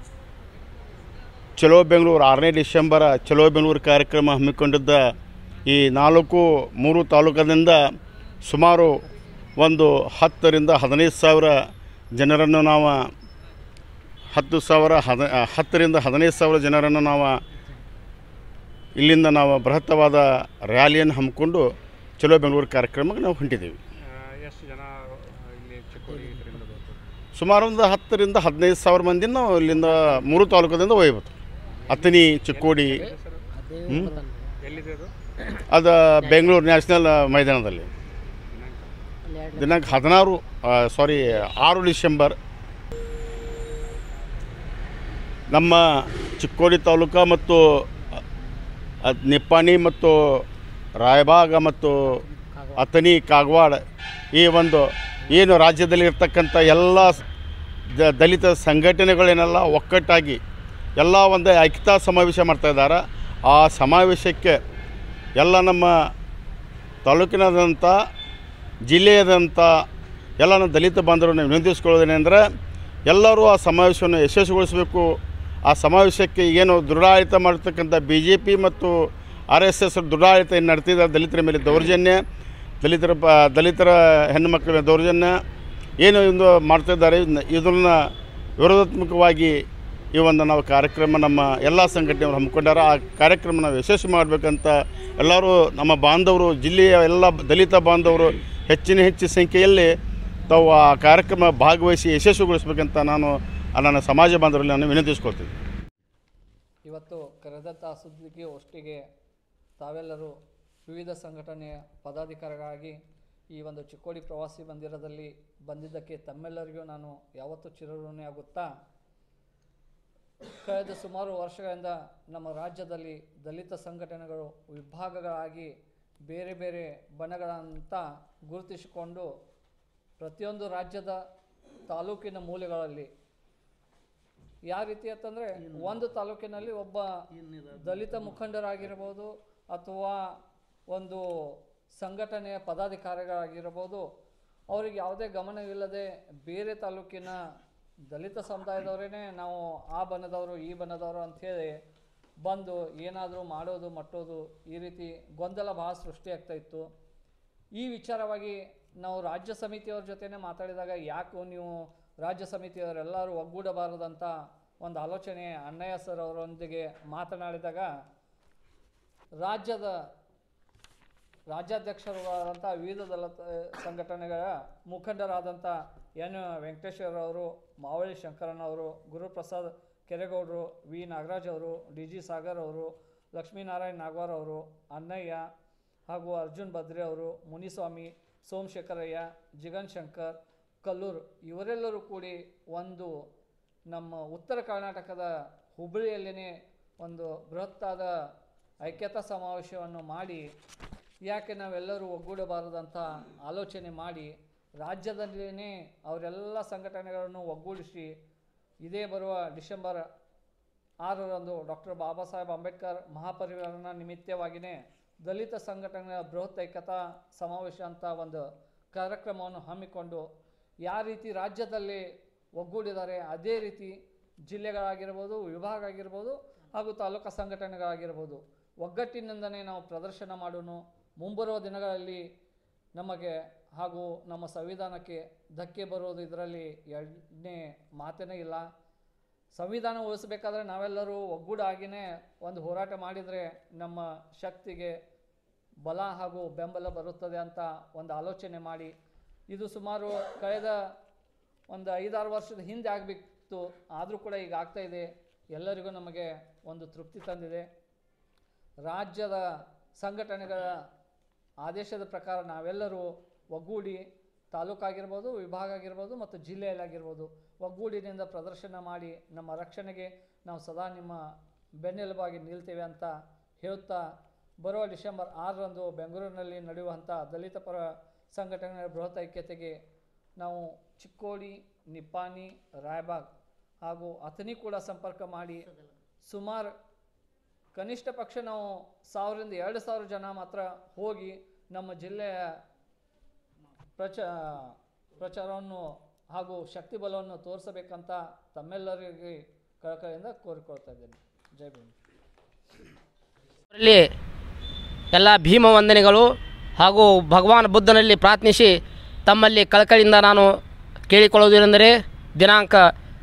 ಚಲೋ ಬೆಂಗಳೂರು ಆರನೇ ಡಿಸೆಂಬರ ಚಲೋ ಬೆಂಗಳೂರು ಕಾರ್ಯಕ್ರಮ ಹಮ್ಮಿಕೊಂಡಿದ್ದ ಈ ನಾಲ್ಕು ಮೂರು ತಾಲೂಕದಿಂದ ಸುಮಾರು ಒಂದು ಹತ್ತರಿಂದ ಹದಿನೈದು ಸಾವಿರ ಜನರನ್ನು ನಾವು ಹತ್ತು ಸಾವಿರ ಹದ ಹತ್ತರಿಂದ ಹದಿನೈದು ಸಾವಿರ ಜನರನ್ನು ನಾವು ಇಲ್ಲಿಂದ ನಾವು ಬೃಹತ್ತವಾದ ರ್ಯಾಲಿಯನ್ನು ಹಮ್ಮಿಕೊಂಡು ಚಲೋ ಬೆಂಗಳೂರು ಕಾರ್ಯಕ್ರಮಕ್ಕೆ ನಾವು ಹೊಂಟಿದ್ದೀವಿ ಎಷ್ಟು ಜನ ಇಲ್ಲಿ ಚಿಕ್ಕೋಡಿ ಇದರಿಂದ ಬರ್ತಾರೆ ಸುಮಾರು ಒಂದು ಹತ್ತರಿಂದ ಹದಿನೈದು ಸಾವಿರ ಮಂದಿ ನಾವು ಇಲ್ಲಿಂದ ಮೂರು ತಾಲೂಕದಿಂದ ಒಯ್ಯಬೇಕು ಅತ್ತನಿ ಚಿಕ್ಕೋಡಿ ಹ್ಮ್? ಎಲ್ಲಿದೆ ಅದು ಅದು ಬೆಂಗಳೂರು ನ್ಯಾಷನಲ್ ಮೈದಾನದಲ್ಲಿ ದಿನಾಂಕ ಹದಿನಾರು ಸಾರಿ ಆರು ಡಿಸೆಂಬರ್ ನಮ್ಮ ಚಿಕ್ಕೋಡಿ ತಾಲೂಕು ಮತ್ತು ಅದ್ ನಿಪ್ಪಾಣಿ ಮತ್ತು ರಾಯಬಾಗ ಮತ್ತು ಅತನಿ ಕಾಗವಾಡ ಈ ಒಂದು ಏನು ರಾಜ್ಯದಲ್ಲಿ ಇರ್ತಕ್ಕಂಥ ಎಲ್ಲ ದ- ದಲಿತ ಸಂಘಟನೆಗಳೇನೆಲ್ಲ ಒಕ್ಕಟ್ಟಾಗಿ ಎಲ್ಲ ಒಂದು ಐಕ್ಯತಾ ಸಮಾವೇಶ ಮಾಡ್ತಾಯಿದ್ದಾರೆ ಆ ಸಮಾವೇಶಕ್ಕೆ ಎಲ್ಲ ನಮ್ಮ ತಾಲೂಕಿನಾದಂಥ ಜಿಲ್ಲೆಯಾದಂಥ ಎಲ್ಲ ನಮ್ಮ ದಲಿತ ಬಾಂಧವರನ್ನು ವಿನಂತಿಸ್ಕೊಳ್ಳೋದೇನೆಂದರೆ ಎಲ್ಲರೂ ಆ ಸಮಾವೇಶವನ್ನು ಯಶಸ್ವಿಗೊಳಿಸಬೇಕು ಆ ಸಮಾವೇಶಕ್ಕೆ ಏನು ದುರಾಡಳಿತ ಮಾಡ್ತಕ್ಕಂಥ ಬಿ ಜೆ ಪಿ ಮತ್ತು ಆರ್ ಎಸ್ ಎಸ್ ದುರಾಡಳಿತ ಏನು ನಡೆತಿದ್ದಾರೆ ದಲಿತರ ಮೇಲೆ ದೌರ್ಜನ್ಯ ದಲಿತರ ಪ ದಲಿತರ ಹೆಣ್ಣುಮಕ್ಕಳ ಮೇಲೆ ದೌರ್ಜನ್ಯ ಏನು ಒಂದು ಮಾಡ್ತಾಯಿದ್ದಾರೆ ಇದನ್ನು ವಿರೋಧಾತ್ಮಕವಾಗಿ ಈ ಒಂದು ನಾವು ಕಾರ್ಯಕ್ರಮ ನಮ್ಮ ಎಲ್ಲ ಸಂಘಟನೆಯವರು ಹಮ್ಮಿಕೊಂಡಾರ ಆ ಕಾರ್ಯಕ್ರಮ ನಾವು ಯಶಸ್ವಿ ಮಾಡಬೇಕಂತ ಎಲ್ಲರೂ ನಮ್ಮ ಬಾಂಧವರು ಜಿಲ್ಲೆಯ ಎಲ್ಲ ದಲಿತ ಬಾಂಧವರು ಹೆಚ್ಚಿನ ಹೆಚ್ಚು ಸಂಖ್ಯೆಯಲ್ಲಿ ತಾವು ಆ ಕಾರ್ಯಕ್ರಮ ಭಾಗವಹಿಸಿ ಯಶಸ್ವಿಗೊಳಿಸ್ಬೇಕಂತ ನಾನು ಆ ನನ್ನ ಸಮಾಜ ಬಾಂಧವರಲ್ಲಿ ನಾನು ವಿನಂತಿಸ್ಕೊಳ್ತೀನಿ ಇವತ್ತು ಕರೆದಂಥ ಸುದ್ದಿಗೆ ಒಟ್ಟಿಗೆ ತಾವೆಲ್ಲರೂ ವಿವಿಧ ಸಂಘಟನೆಯ ಪದಾಧಿಕಾರಿಗಳಾಗಿ ಈ ಒಂದು ಚಿಕ್ಕೋಡಿ ಪ್ರವಾಸಿ ಮಂದಿರದಲ್ಲಿ ಬಂದಿದ್ದಕ್ಕೆ ತಮ್ಮೆಲ್ಲರಿಗೂ ನಾನು ಯಾವತ್ತೂ ಚಿರಋಣಿ ಆಗುತ್ತಾ ಕಳೆದ ಸುಮಾರು ವರ್ಷಗಳಿಂದ ನಮ್ಮ ರಾಜ್ಯದಲ್ಲಿ ದಲಿತ ಸಂಘಟನೆಗಳು ವಿಭಾಗಗಳಾಗಿ ಬೇರೆ ಬೇರೆ ಬಣಗಳಂತ ಗುರುತಿಸಿಕೊಂಡು ಪ್ರತಿಯೊಂದು ರಾಜ್ಯದ ತಾಲೂಕಿನ ಮೂಲೆಗಳಲ್ಲಿ ಯಾವ ರೀತಿ ಅಂತಂದರೆ ಒಂದು ತಾಲೂಕಿನಲ್ಲಿ ಒಬ್ಬ ದಲಿತ ಮುಖಂಡರಾಗಿರ್ಬೋದು ಅಥವಾ ಒಂದು ಸಂಘಟನೆಯ ಪದಾಧಿಕಾರಿಗಳಾಗಿರ್ಬೋದು ಅವ್ರಿಗೆ ಯಾವುದೇ ಗಮನವಿಲ್ಲದೆ ಬೇರೆ ತಾಲೂಕಿನ ದಲಿತ ಸಮುದಾಯದವರೇ ನಾವು ಆ ಬಣದವರು ಈ ಬಣದವರು ಅಂಥೇಳಿ ಬಂದು ಏನಾದರೂ ಮಾಡೋದು ಮಟ್ಟೋದು ಈ ರೀತಿ ಗೊಂದಲ ಭಾಳ ಸೃಷ್ಟಿಯಾಗ್ತಾ ಇತ್ತು ಈ ವಿಚಾರವಾಗಿ ನಾವು ರಾಜ್ಯ ಸಮಿತಿಯವ್ರ ಜೊತೆನೇ ಮಾತಾಡಿದಾಗ ಯಾಕೆ ನೀವು ರಾಜ್ಯ ಸಮಿತಿಯವರೆಲ್ಲರೂ ಒಗ್ಗೂಡಬಾರದಂತ ಒಂದು ಆಲೋಚನೆ ಅಣ್ಣಯ್ಯ ಸರ್ ಅವರೊಂದಿಗೆ ಮಾತನಾಡಿದಾಗ ರಾಜ್ಯದ ರಾಜ್ಯಾಧ್ಯಕ್ಷರಾದಂಥ ವಿವಿಧ ದಲಿತ ಸಂಘಟನೆಗಳ ಮುಖಂಡರಾದಂಥ ಎನ್ ವೆಂಕಟೇಶ್ವರ ಅವರು ಮಾವಳಿ ಶಂಕರನವರು ಗುರುಪ್ರಸಾದ್ ಕೆರೆಗೌಡರು ವಿ ನಾಗರಾಜ್ ಅವರು ಡಿ ಜಿ ಸಾಗರ್ ಅವರು ಲಕ್ಷ್ಮೀನಾರಾಯಣ್ ನಾಗವಾರ್ ಅವರು ಅಣ್ಣಯ್ಯ ಹಾಗೂ ಅರ್ಜುನ್ ಬದ್ರಿ ಅವರು ಮುನಿಸ್ವಾಮಿ ಸೋಮಶೇಖರಯ್ಯ ಜಿಗನ್ ಶಂಕರ್ ಕಲ್ಲೂರು ಇವರೆಲ್ಲರೂ ಕೂಡಿ ಒಂದು ನಮ್ಮ ಉತ್ತರ ಕರ್ನಾಟಕದ ಹುಬ್ಬಳ್ಳಿಯಲ್ಲಿನೇ ಒಂದು ಬೃಹತ್ತಾದ ಐಕ್ಯತಾ ಸಮಾವೇಶವನ್ನು ಮಾಡಿ ಯಾಕೆ ನಾವೆಲ್ಲರೂ ಒಗ್ಗೂಡಬಾರದಂತ ಆಲೋಚನೆ ಮಾಡಿ ರಾಜ್ಯದಲ್ಲಿಯೇ ಅವರೆಲ್ಲ ಸಂಘಟನೆಗಳನ್ನು ಒಗ್ಗೂಡಿಸಿ ಇದೇ ಬರುವ ಡಿಸೆಂಬರ್ ಆರರಂದು ಡಾಕ್ಟರ್ ಬಾಬಾ ಸಾಹೇಬ್ ಅಂಬೇಡ್ಕರ್ ಮಹಾಪರಿವರ್ತನ ನಿಮಿತ್ತವಾಗಿಯೇ ದಲಿತ ಸಂಘಟನೆಯ ಬೃಹತ್ ಐಕ್ಯತಾ ಸಮಾವೇಶ ಅಂತ ಒಂದು ಕಾರ್ಯಕ್ರಮವನ್ನು ಹಮ್ಮಿಕೊಂಡು ಯಾವ ರೀತಿ ರಾಜ್ಯದಲ್ಲಿ ಒಗ್ಗೂಡಿದ್ದಾರೆ ಅದೇ ರೀತಿ ಜಿಲ್ಲೆಗಳಾಗಿರ್ಬೋದು ವಿಭಾಗ ಆಗಿರ್ಬೋದು ಹಾಗೂ ತಾಲೂಕು ಸಂಘಟನೆಗಳಾಗಿರ್ಬೋದು ಒಗ್ಗಟ್ಟಿನಿಂದನೇ ನಾವು ಪ್ರದರ್ಶನ ಮಾಡೋಣ ಮುಂಬರುವ ದಿನಗಳಲ್ಲಿ ನಮಗೆ ಹಾಗೂ ನಮ್ಮ ಸಂವಿಧಾನಕ್ಕೆ ಧಕ್ಕೆ ಬರೋದು ಇದರಲ್ಲಿ ಎರಡನೇ ಮಾತೇನೇ ಇಲ್ಲ ಸಂವಿಧಾನ ಉಳಿಸ್ಬೇಕಾದ್ರೆ ನಾವೆಲ್ಲರೂ ಒಗ್ಗೂಡಾಗಿಯೇ ಒಂದು ಹೋರಾಟ ಮಾಡಿದರೆ ನಮ್ಮ ಶಕ್ತಿಗೆ ಬಲ ಹಾಗೂ ಬೆಂಬಲ ಬರುತ್ತದೆ ಅಂತ ಒಂದು ಆಲೋಚನೆ ಮಾಡಿ ಇದು ಸುಮಾರು ಕಳೆದ ಒಂದು ಐದಾರು ವರ್ಷದ ಹಿಂದೆ ಆಗಬೇಕಿತ್ತು ಆದರೂ ಕೂಡ ಈಗ ಆಗ್ತಾ ಇದೆ ಎಲ್ಲರಿಗೂ ನಮಗೆ ಒಂದು ತೃಪ್ತಿ ತಂದಿದೆ ರಾಜ್ಯದ ಸಂಘಟನೆಗಳ ಆದೇಶದ ಪ್ರಕಾರ ನಾವೆಲ್ಲರೂ ಒಗ್ಗೂಡಿ ತಾಲೂಕಾಗಿರ್ಬೋದು ವಿಭಾಗ ಆಗಿರ್ಬೋದು ಮತ್ತು ಜಿಲ್ಲೆಯಲ್ಲಾಗಿರ್ಬೋದು ಒಗ್ಗೂಡಿನಿಂದ ಪ್ರದರ್ಶನ ಮಾಡಿ ನಮ್ಮ ರಕ್ಷಣೆಗೆ ನಾವು ಸದಾ ನಿಮ್ಮ ಬೆನ್ನೆಲುಬಾಗಿ ನಿಲ್ತೇವೆ ಅಂತ ಹೇಳುತ್ತಾ ಬರುವ ಡಿಸೆಂಬರ್ ಆರರಂದು ಬೆಂಗಳೂರಿನಲ್ಲಿ ನಡೆಯುವಂಥ ದಲಿತ ಪರ ಸಂಘಟನೆಗಳ ಬೃಹತ್ ಐಕ್ಯತೆಗೆ ನಾವು ಚಿಕ್ಕೋಡಿ ನಿಪ್ಪಾಣಿ ರಾಯಬಾಗ್ ಹಾಗೂ ಅಥಣಿ ಕೂಡ ಸಂಪರ್ಕ ಮಾಡಿ ಸುಮಾರು ಕನಿಷ್ಠ ಪಕ್ಷ ನಾವು ಸಾವಿರದಿಂದ ಎರಡು ಸಾವಿರ ಜನ ಮಾತ್ರ ಹೋಗಿ ನಮ್ಮ ಜಿಲ್ಲೆಯ ಪ್ರಚ ಪ್ರಚಾರವನ್ನು ಹಾಗೂ ಶಕ್ತಿ ಬಲವನ್ನು ತೋರಿಸಬೇಕಂತ ತಮ್ಮೆಲ್ಲರಿಗೆ ಕಳಕಳಿಯಿಂದ ಕೋರಿಕೊಳ್ತಾ ಇದ್ದೇನೆ ಜೈ ಭೀಮ್ ಅವರಲ್ಲಿ ಎಲ್ಲ ಭೀಮ ವಂದನೆಗಳು ಹಾಗೂ ಭಗವಾನ್ ಬುದ್ಧನಲ್ಲಿ ಪ್ರಾರ್ಥಿಸಿ ತಮ್ಮಲ್ಲಿ ಕಳಕಳಿಯಿಂದ ನಾನು ಕೇಳಿಕೊಳ್ಳುವುದೇನೆಂದರೆ ದಿನಾಂಕ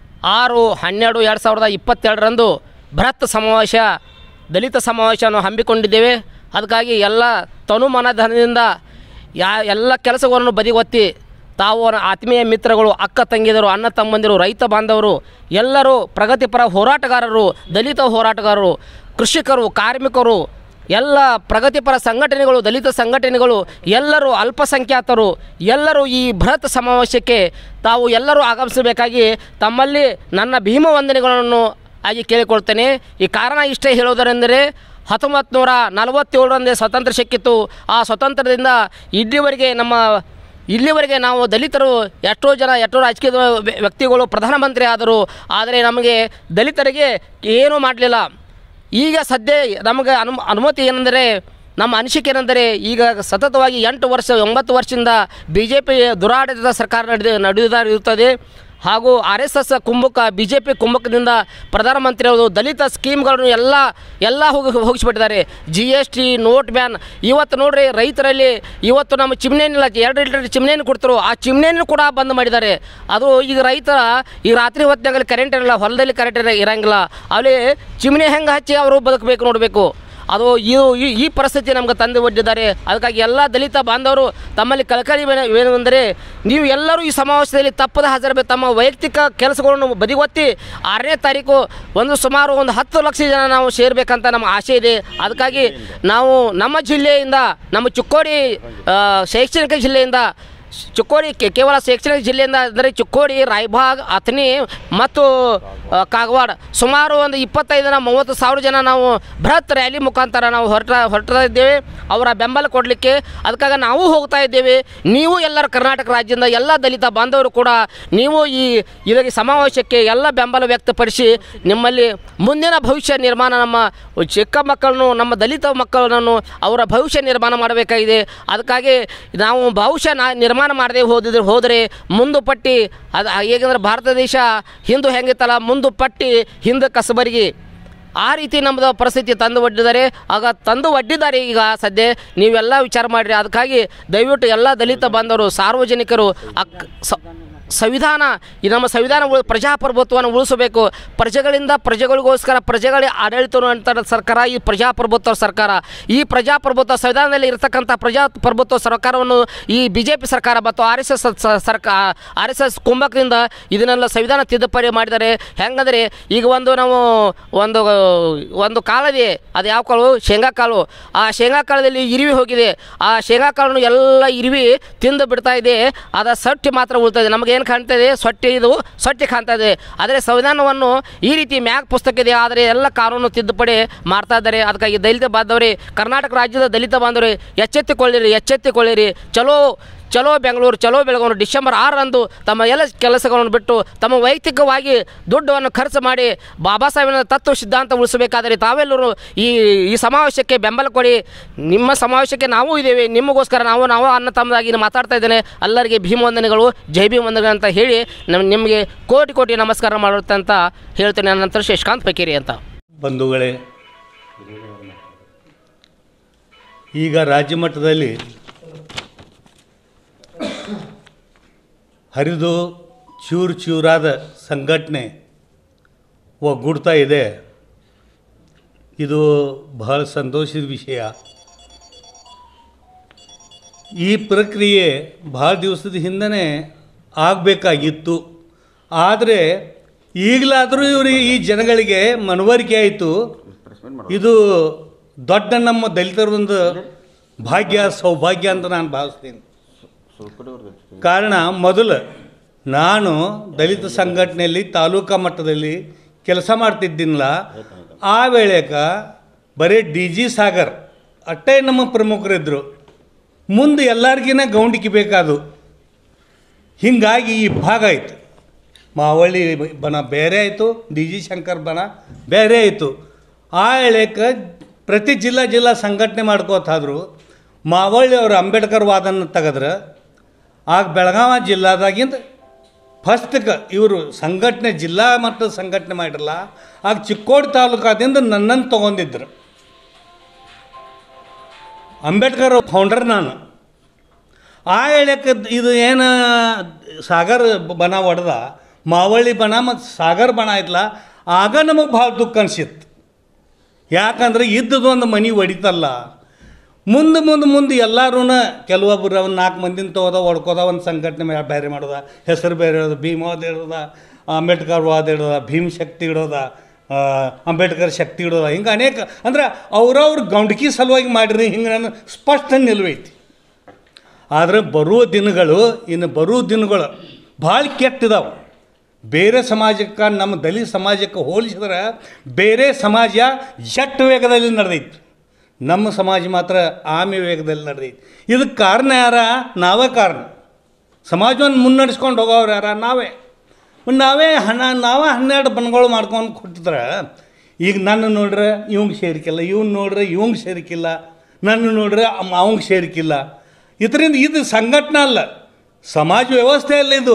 ಆರು ಹನ್ನೆರಡು ಎರಡು ಸಾವಿರದ ಇಪ್ಪತ್ತೆರಡರಂದು ಬೃಹತ್ ಸಮಾವೇಶ ದಲಿತ ಸಮಾವೇಶವನ್ನು ಹಮ್ಮಿಕೊಂಡಿದ್ದೇವೆ ಅದಕ್ಕಾಗಿ ಎಲ್ಲ ತನುಮನಧನದಿಂದ ಯಾ ಎಲ್ಲ ಕೆಲಸಗಳನ್ನು ಬದಿಗೊತ್ತಿ ತಾವು ಆತ್ಮೀಯ ಮಿತ್ರಗಳು ಅಕ್ಕ ತಂಗಿದರು ಅಣ್ಣ ತಮ್ಮಂದಿರು ರೈತ ಬಾಂಧವರು ಎಲ್ಲರೂ ಪ್ರಗತಿಪರ ಹೋರಾಟಗಾರರು ದಲಿತ ಹೋರಾಟಗಾರರು ಕೃಷಿಕರು ಕಾರ್ಮಿಕರು ಎಲ್ಲ ಪ್ರಗತಿಪರ ಸಂಘಟನೆಗಳು ದಲಿತ ಸಂಘಟನೆಗಳು ಎಲ್ಲರೂ ಅಲ್ಪಸಂಖ್ಯಾತರು ಎಲ್ಲರೂ ಈ ಬೃಹತ್ ಸಮಾವೇಶಕ್ಕೆ ತಾವು ಎಲ್ಲರೂ ಆಗಮಿಸಬೇಕಾಗಿ ತಮ್ಮಲ್ಲಿ ನನ್ನ ಭೀಮ ವಂದನೆಗಳನ್ನು ಆಗಿ ಕೇಳಿಕೊಳ್ತೇನೆ ಈ ಕಾರಣ ಇಷ್ಟೇ ಹೇಳೋದರೆಂದರೆ ಹತ್ತೊಂಬತ್ತು ನೂರ ನಲವತ್ತೇಳರಂದೇ ಸ್ವಾತಂತ್ರ್ಯ ಸಿಕ್ಕಿತ್ತು ಆ ಸ್ವಾತಂತ್ರ್ಯದಿಂದ ಇಲ್ಲಿವರೆಗೆ ನಮ್ಮ ಇಲ್ಲಿವರೆಗೆ ನಾವು ದಲಿತರು ಎಷ್ಟೋ ಜನ ಎಷ್ಟೋ ರಾಜಕೀಯ ವ್ಯ- ವ್ಯಕ್ತಿಗಳು ಪ್ರಧಾನಮಂತ್ರಿ ಆದರು ಆದರೆ ನಮಗೆ ದಲಿತರಿಗೆ ಏನೂ ಮಾಡಲಿಲ್ಲ ಈಗ ಸದ್ಯ ನಮಗೆ ಅನು ಅನುಮತಿ ಏನೆಂದರೆ ನಮ್ಮ ಅನಿಸಿಕೆ ಏನೆಂದರೆ ಈಗ ಸತತವಾಗಿ ಎಂಟು ವರ್ಷ ಒಂಬತ್ತು ವರ್ಷದಿಂದ ಬಿ ಜೆ ಪಿ ದುರಾಡಳಿತ ಸರ್ಕಾರ ನಡೆದ ನಡೆಯುತ್ತಾ ಇರುತ್ತದೆ ಹಾಗೂ ಆರ್ ಎಸ್ ಎಸ್ ಕುಂಭಕ ಬಿ ಜೆ ಪಿ ಕುಂಭಕದಿಂದ ಪ್ರಧಾನಮಂತ್ರಿ ಅವರು ದಲಿತ ಸ್ಕೀಮ್ಗಳನ್ನು ಎಲ್ಲ ಎಲ್ಲ ಹೋಗಿ ಹೋಗಿಸ್ಬಿಟ್ಟಿದ್ದಾರೆ G S T note ban ಇವತ್ತು ನೋಡ್ರಿ ರೈತರಲ್ಲಿ ಇವತ್ತು ನಮ್ಮ ಚಿಮ್ನೇನಿಲ್ಲ ಎರಡು ಲೀಟರ್ ಚಿಮ್ನೇನು ಕೊಡ್ತರು ಆ ಚಿಮ್ನೇನು ಕೂಡ ಬಂದ್ ಮಾಡಿದ್ದಾರೆ ಅದು ಈಗ ರೈತರ ಈಗ ರಾತ್ರಿ ಹೊತ್ತಿನಾಗಲ್ಲಿ ಕರೆಂಟ್ ಇರಲ್ಲ ಹೊಲದಲ್ಲಿ ಕರೆಂಟ್ ಇರ ಇರಂಗಿಲ್ಲ ಅಲ್ಲಿ ಚಿಮ್ನೆ ಹೆಂಗೆ ಹಚ್ಚಿ ಅವರು ಬದುಕಬೇಕು ನೋಡಬೇಕು ಅದು ಇದು ಈ- ಈ ಪರಿಸ್ಥಿತಿ ನಮ್ಗೆ ತಂದು ಒಡ್ಡಿದ್ದಾರೆ ಅದಕ್ಕಾಗಿ ಎಲ್ಲ ದಲಿತ ಬಾಂಧವರು ತಮ್ಮಲ್ಲಿ ಕಳಕಳಿ ಏನು ಏನೆಂದರೆ ನೀವು ಎಲ್ಲರೂ ಈ ಸಮಾವೇಶದಲ್ಲಿ ತಪ್ಪದ ಹಾಜರಬೇಕು ತಮ್ಮ ವೈಯಕ್ತಿಕ ಕೆಲಸಗಳನ್ನು ಬದಿಗೊತ್ತಿ ಆರನೇ ತಾರೀಕು ಒಂದು ಸುಮಾರು ಒಂದು ಹತ್ತು ಲಕ್ಷ ಜನ ನಾವು ಸೇರಬೇಕಂತ ನಮ್ಮ ಆಸೆ ಇದೆ ಅದಕ್ಕಾಗಿ ನಾವು ನಮ್ಮ ಜಿಲ್ಲೆಯಿಂದ ನಮ್ಮ ಚಿಕ್ಕೋಡಿ ಆ, ಶೈಕ್ಷಣಿಕ ಜಿಲ್ಲೆಯಿಂದ ಚಿಕ್ಕೋಡಿ ಕೇ- ಕೇವಲ ಶೈಕ್ಷಣಿಕ ಜಿಲ್ಲೆಯಿಂದ ಅಂದರೆ ಚಿಕ್ಕೋಡಿ ರಾಯಬಾಗ್ ಅಥಣಿ ಮತ್ತು ಆ, ಕಾಗವಾಡ ಸುಮಾರು ಒಂದು ಇಪ್ಪತ್ತೈದರ ಮೂವತ್ತು ಸಾವಿರ ಜನ ನಾವು ಬೃಹತ್ ರ್ಯಾಲಿ ಮುಖಾಂತರ ನಾವು ಹೊರಟ ಹೊರಡ್ತಾ ಇದ್ದೇವೆ ಅವರ ಬೆಂಬಲ ಕೊಡಲಿಕ್ಕೆ ಅದಕ್ಕಾಗಿ ನಾವು ಹೋಗ್ತಾ ಇದ್ದೇವೆ ನೀವು ಎಲ್ಲರ ಕರ್ನಾಟಕ ರಾಜ್ಯದಿಂದ ಎಲ್ಲ ದಲಿತ ಬಾಂಧವರು ಕೂಡ ನೀವು ಈ ಇದಕ್ಕೆ ಸಮಾವೇಶಕ್ಕೆ ಎಲ್ಲ ಬೆಂಬಲ ವ್ಯಕ್ತಪಡಿಸಿ ನಿಮ್ಮಲ್ಲಿ ಮುಂದಿನ ಭವಿಷ್ಯ ನಿರ್ಮಾಣ ನಮ್ಮ ಚಿಕ್ಕ ಮಕ್ಕಳನ್ನು ನಮ್ಮ ದಲಿತ ಮಕ್ಕಳನ್ನು ಅವರ ಭವಿಷ್ಯ ನಿರ್ಮಾಣ ಮಾಡಬೇಕಾಗಿದೆ ಅದಕ್ಕಾಗಿ ನಾವು ಭವಿಷ್ಯ ನಾ ನಿರ್ಮಾಣ ಮಾಡದೆ ಹೋದಿದ್ರೆ ಹೋದರೆ ಮುಂದು ಪಟ್ಟಿ ಅದು ಹೇಗೆಂದ್ರೆ ಭಾರತ ದೇಶ ಹಿಂದೂ ಹೆಂಗಿತ್ತಲ್ಲ ಮುಂದು ಪಟ್ಟಿ ಹಿಂದೆ ಕಸಬರಿಗೆ ಆ ರೀತಿ ನಮ್ಮದು ಪರಿಸ್ಥಿತಿ ತಂದು ಒಡ್ಡಿದ್ದಾರೆ ಆಗ ತಂದು ಒಡ್ಡಿದ್ದಾರೆ ಈಗ ಸದ್ಯ ನೀವೆಲ್ಲ ವಿಚಾರ ಮಾಡಿರಿ ಅದಕ್ಕಾಗಿ ದಯವಿಟ್ಟು ಎಲ್ಲ ದಲಿತ ಬಾಂಧವರು ಸಾರ್ವಜನಿಕರು ಅಕ್ ಸ ಸಂವಿಧಾನ ಈ ನಮ್ಮ ಸಂವಿಧಾನ ಉಳಿ ಪ್ರಜಾಪ್ರಭುತ್ವವನ್ನು ಉಳಿಸಬೇಕು ಪ್ರಜೆಗಳಿಂದ ಪ್ರಜೆಗಳಿಗೋಸ್ಕರ ಪ್ರಜೆಗಳೇ ಆಡಳಿತ ಅಂತ ಸರ್ಕಾರ ಈ ಪ್ರಜಾಪ್ರಭುತ್ವ ಸರ್ಕಾರ ಈ ಪ್ರಜಾಪ್ರಭುತ್ವ ಸಂವಿಧಾನದಲ್ಲಿ ಇರತಕ್ಕಂಥ ಪ್ರಜಾಪ್ರಭುತ್ವ ಸರ್ಕಾರವನ್ನು ಈ ಬಿ ಜೆ ಪಿ ಸರ್ಕಾರ ಮತ್ತು ಆರ್ ಎಸ್ ಎಸ್ ಸರ್ಕಾರ ಆರ್ ಎಸ್ ಎಸ್ ಕುಂಭಕದಿಂದ ಇದನ್ನೆಲ್ಲ ಸಂವಿಧಾನ ತಿದ್ದುಪಡಿ ಮಾಡಿದ್ದಾರೆ ಹೆಂಗಂದರೆ ಈಗ ಒಂದು ನಾವು ಒಂದು ಒಂದು ಕಾಳಿದೆ ಅದು ಯಾವ ಕಾಳು ಶೇಂಗಾ ಕಾಳು ಆ ಶೇಂಗಾ ಕಾಳದಲ್ಲಿ ಇರಿವಿ ಹೋಗಿದೆ ಆ ಶೇಂಗಾ ಕಾಳನ್ನು ಎಲ್ಲ ಇರಿವಿ ತಿಂದು ಬಿಡ್ತಾ ಇದೆ ಅದ ಸಟ್ಟಿ ಮಾತ್ರ ಉಳ್ತದೆ ನಮಗೆ ಏನು ಕಾಣ್ತದೆ ಸೊಟ್ಟೆ ಇದು ಸೊಟ್ಟೆ ಕಾಣ್ತಾ ಇದೆ ಆದರೆ ಸಂವಿಧಾನವನ್ನು ಈ ರೀತಿ ಮ್ಯಾಗ್ ಪುಸ್ತಕ ಇದೆ ಆದರೆ ಎಲ್ಲ ಕಾನೂನು ತಿದ್ದುಪಡಿ ಮಾಡ್ತಾ ಇದ್ದಾರೆ ಅದಕ್ಕಾಗಿ ದಲಿತ ಬಾಂಧವರೇ ಕರ್ನಾಟಕ ರಾಜ್ಯದ ದಲಿತ ಬಾಂಧವರೇ ಎಚ್ಚೆತ್ತುಕೊಳ್ಳಿರಿ ಎಚ್ಚೆತ್ತುಕೊಳ್ಳಿರಿ ಚಲೋ ಚಲೋ ಬೆಂಗಳೂರು ಚಲೋ ಬೆಳಗಾವಿ ಡಿಸೆಂಬರ್ ಆರರಂದು ತಮ್ಮ ಎಲ್ಲ ಕೆಲಸಗಳನ್ನು ಬಿಟ್ಟು ತಮ್ಮ ವೈಯಕ್ತಿಕವಾಗಿ ದುಡ್ಡನ್ನು ಖರ್ಚು ಮಾಡಿ ಬಾಬಾ ಸಾಹೇಬನ ತತ್ವ ಸಿದ್ಧಾಂತ ಉಳಿಸಬೇಕಾದರೆ ತಾವೆಲ್ಲರೂ ಈ ಈ ಸಮಾವೇಶಕ್ಕೆ ಬೆಂಬಲ ಕೊಡಿ ನಿಮ್ಮ ಸಮಾವೇಶಕ್ಕೆ ನಾವು ಇದ್ದೇವೆ ನಿಮಗೋಸ್ಕರ ನಾವು ನಾವು ಅನ್ನ ತಮ್ಮದಾಗಿ ಮಾತಾಡ್ತಾ ಇದ್ದೇನೆ ಎಲ್ಲರಿಗೆ ಭೀಮವಂದನೆಗಳು ಜೈ ಭೀಮವಂದನೆಗಳು ಅಂತ ಹೇಳಿ ನಮ್ಮ ನಿಮಗೆ ಕೋಟಿ ಕೋಟಿ ನಮಸ್ಕಾರ ಮಾಡುತ್ತೆ ಅಂತ ಹೇಳ್ತೇನೆ ನನ್ನ ನಂತರ ಶಶಿಕಾಂತ್ ಪಕೇರಿ ಅಂತ ಬಂಧುಗಳೇ ಈಗ ರಾಜ್ಯ ಮಟ್ಟದಲ್ಲಿ ಹರಿದು ಚೂರು ಚೂರಾದ ಸಂಘಟನೆ ಒಗ್ಗೂಡ್ತಾ ಇದೆ ಇದು ಬಹಳ ಸಂತೋಷದ ವಿಷಯ ಈ ಪ್ರಕ್ರಿಯೆ ಭಾಳ ದಿವಸದ ಹಿಂದನೇ ಆಗಬೇಕಾಗಿತ್ತು ಆದರೆ ಈಗಲಾದರೂ ಇವರು ಈ ಜನಗಳಿಗೆ ಮನವರಿಕೆ ಆಯಿತು ಇದು ದೊಡ್ಡ ನಮ್ಮ ದಲಿತರ ಒಂದು ಭಾಗ್ಯ ಸೌಭಾಗ್ಯ ಅಂತ ನಾನು ಭಾವಿಸ್ತೀನಿ ಕಾರಣ ಮೊದಲು ನಾನು ದಲಿತ ಸಂಘಟನೆಯಲ್ಲಿ ತಾಲೂಕಾ ಮಟ್ಟದಲ್ಲಿ ಕೆಲಸ ಮಾಡ್ತಿದ್ದೀನಲ್ಲ ಆ ವೇಳೆಕ ಬರೀ ಡಿ ಜಿ ಸಾಗರ್ ಅಷ್ಟೇ ನಮ್ಮ ಪ್ರಮುಖರಿದ್ದರು ಮುಂದೆ ಎಲ್ಲರಿಗಿನ ಗೌಂಡಿಕೆ ಬೇಕಾದು ಹೀಗಾಗಿ ಈ ಭಾಗ ಆಯಿತು ಮಾವಳ್ಳಿ ಬನ ಬೇರೆ ಆಯಿತು ಡಿ ಜಿ ಶಂಕರ್ ಬನ ಬೇರೆ ಆಯಿತು ಆ ವೇಳೆಕ ಪ್ರತಿ ಜಿಲ್ಲಾ ಜಿಲ್ಲಾ ಸಂಘಟನೆ ಮಾಡ್ಕೋತಾದ್ರು ಮಾವಳ್ಳಿ ಅವರು ಅಂಬೇಡ್ಕರ್ ವಾದನ ತೆಗೆದ್ರೆ ಆಗ ಬೆಳಗಾವಿ ಜಿಲ್ಲಾದಾಗಿಂದ ಫಸ್ಟ್ಗೆ ಇವರು ಸಂಘಟನೆ ಜಿಲ್ಲಾ ಮಟ್ಟದ ಸಂಘಟನೆ ಮಾಡಿರಲ್ಲ ಆಗ ಚಿಕ್ಕೋಡಿ ತಾಲೂಕಾದಿಂದ ನನ್ನನ್ನು ತೊಗೊಂಡಿದ್ರು ಅಂಬೇಡ್ಕರ್ ಫೌಂಡರ್ ನಾನು ಆ ಹೇಳಕ್ಕೆ ಇದು ಏನು ಸಾಗರ್ ಬನ ಹೊಡೆದ ಮಾವಳ್ಳಿ ಬಣ ಮತ್ತು ಸಾಗರ್ ಬಣ ಐತಲ್ಲ ಆಗ ನಮಗೆ ಭಾಳ ದುಃಖ ಅನ್ಸಿತ್ತು ಯಾಕಂದ್ರೆ ಇದ್ದದ್ದು ಒಂದು ಮನೆ ಹೊಡಿತಲ್ಲ ಮುಂದೆ ಮುಂದೆ ಮುಂದೆ ಎಲ್ಲರೂ ಕೆಲವೊಬ್ಬರು ಒಂದು ನಾಲ್ಕು ಮಂದಿನ ತೊಗೋದ ಹೊಡ್ಕೋದ ಒಂದು ಸಂಘಟನೆ ಮೇ- ಬೇರೆ ಮಾಡೋದ ಹೆಸರು ಬೇರೆ ಇಡೋದು ಭೀಮವಾದ ಇಡೋದ ಅಂಬೇಡ್ಕರ್ ವಾದ ಇಡೋದ ಭೀಮ್ ಶಕ್ತಿ ಇಡೋದ ಆ, ಅಂಬೇಡ್ಕರ್ ಶಕ್ತಿ ಇಡೋದ ಹಿಂಗೆ ಅನೇಕ ಅಂದ್ರೆ ಅವ್ರವ್ರ ಗೌಂಡ್ಕಿ ಸಲುವಾಗಿ ಮಾಡಿರಿ ಹಿಂಗೆ ನಾನು ಸ್ಪಷ್ಟ ನಿಲುವೈತಿ ಆದರೆ ಬರುವ ದಿನಗಳು ಇನ್ನು ಬರುವ ದಿನಗಳು ಭಾಳ ಕೆಟ್ಟಿದಾವೆ ಬೇರೆ ಸಮಾಜಕ್ಕೆ ನಮ್ಮ ದಲಿತ ಸಮಾಜಕ್ಕೆ ಹೋಲಿಸಿದ್ರೆ ಬೇರೆ ಸಮಾಜ ಜಟ್ ವೇಗದಲ್ಲಿ ನಡೆದೈತಿ ನಮ್ಮ ಸಮಾಜ ಮಾತ್ರ ಆಮೆ ವೇಗದಲ್ಲಿ ನಡೆದೈತಿ ಇದಕ್ಕೆ ಕಾರಣ ಯಾರ ನಾವೇ ಕಾರಣ ಸಮಾಜವನ್ನು ಮುನ್ನಡೆಸ್ಕೊಂಡು ಹೋಗೋರು ಯಾರ ನಾವೇ ಮತ್ತ್ ನಾವೇ ಹಣ ನಾವೇ ಹನ್ನೆರಡು ಬನ್ಗಳು ಮಾಡ್ಕೊಂಡು ಕೊಟ್ಟಿದ್ರೆ ಈಗ ನನ್ನ ನೋಡ್ರೆ ಇವಂಗೆ ಸೇರಿಕಿಲ್ಲ ಇವ್ನು ನೋಡ್ರೆ ಇವಂಗೆ ಸೇರಿಕಿಲ್ಲ ನನ್ನ ನೋಡ್ರೆ ಅವಂಗೆ ಸೇರಿಕಿಲ್ಲ ಇದರಿಂದ ಇದು ಸಂಘಟನೆ ಅಲ್ಲ ಸಮಾಜ ವ್ಯವಸ್ಥೆ ಅಲ್ಲ ಇದು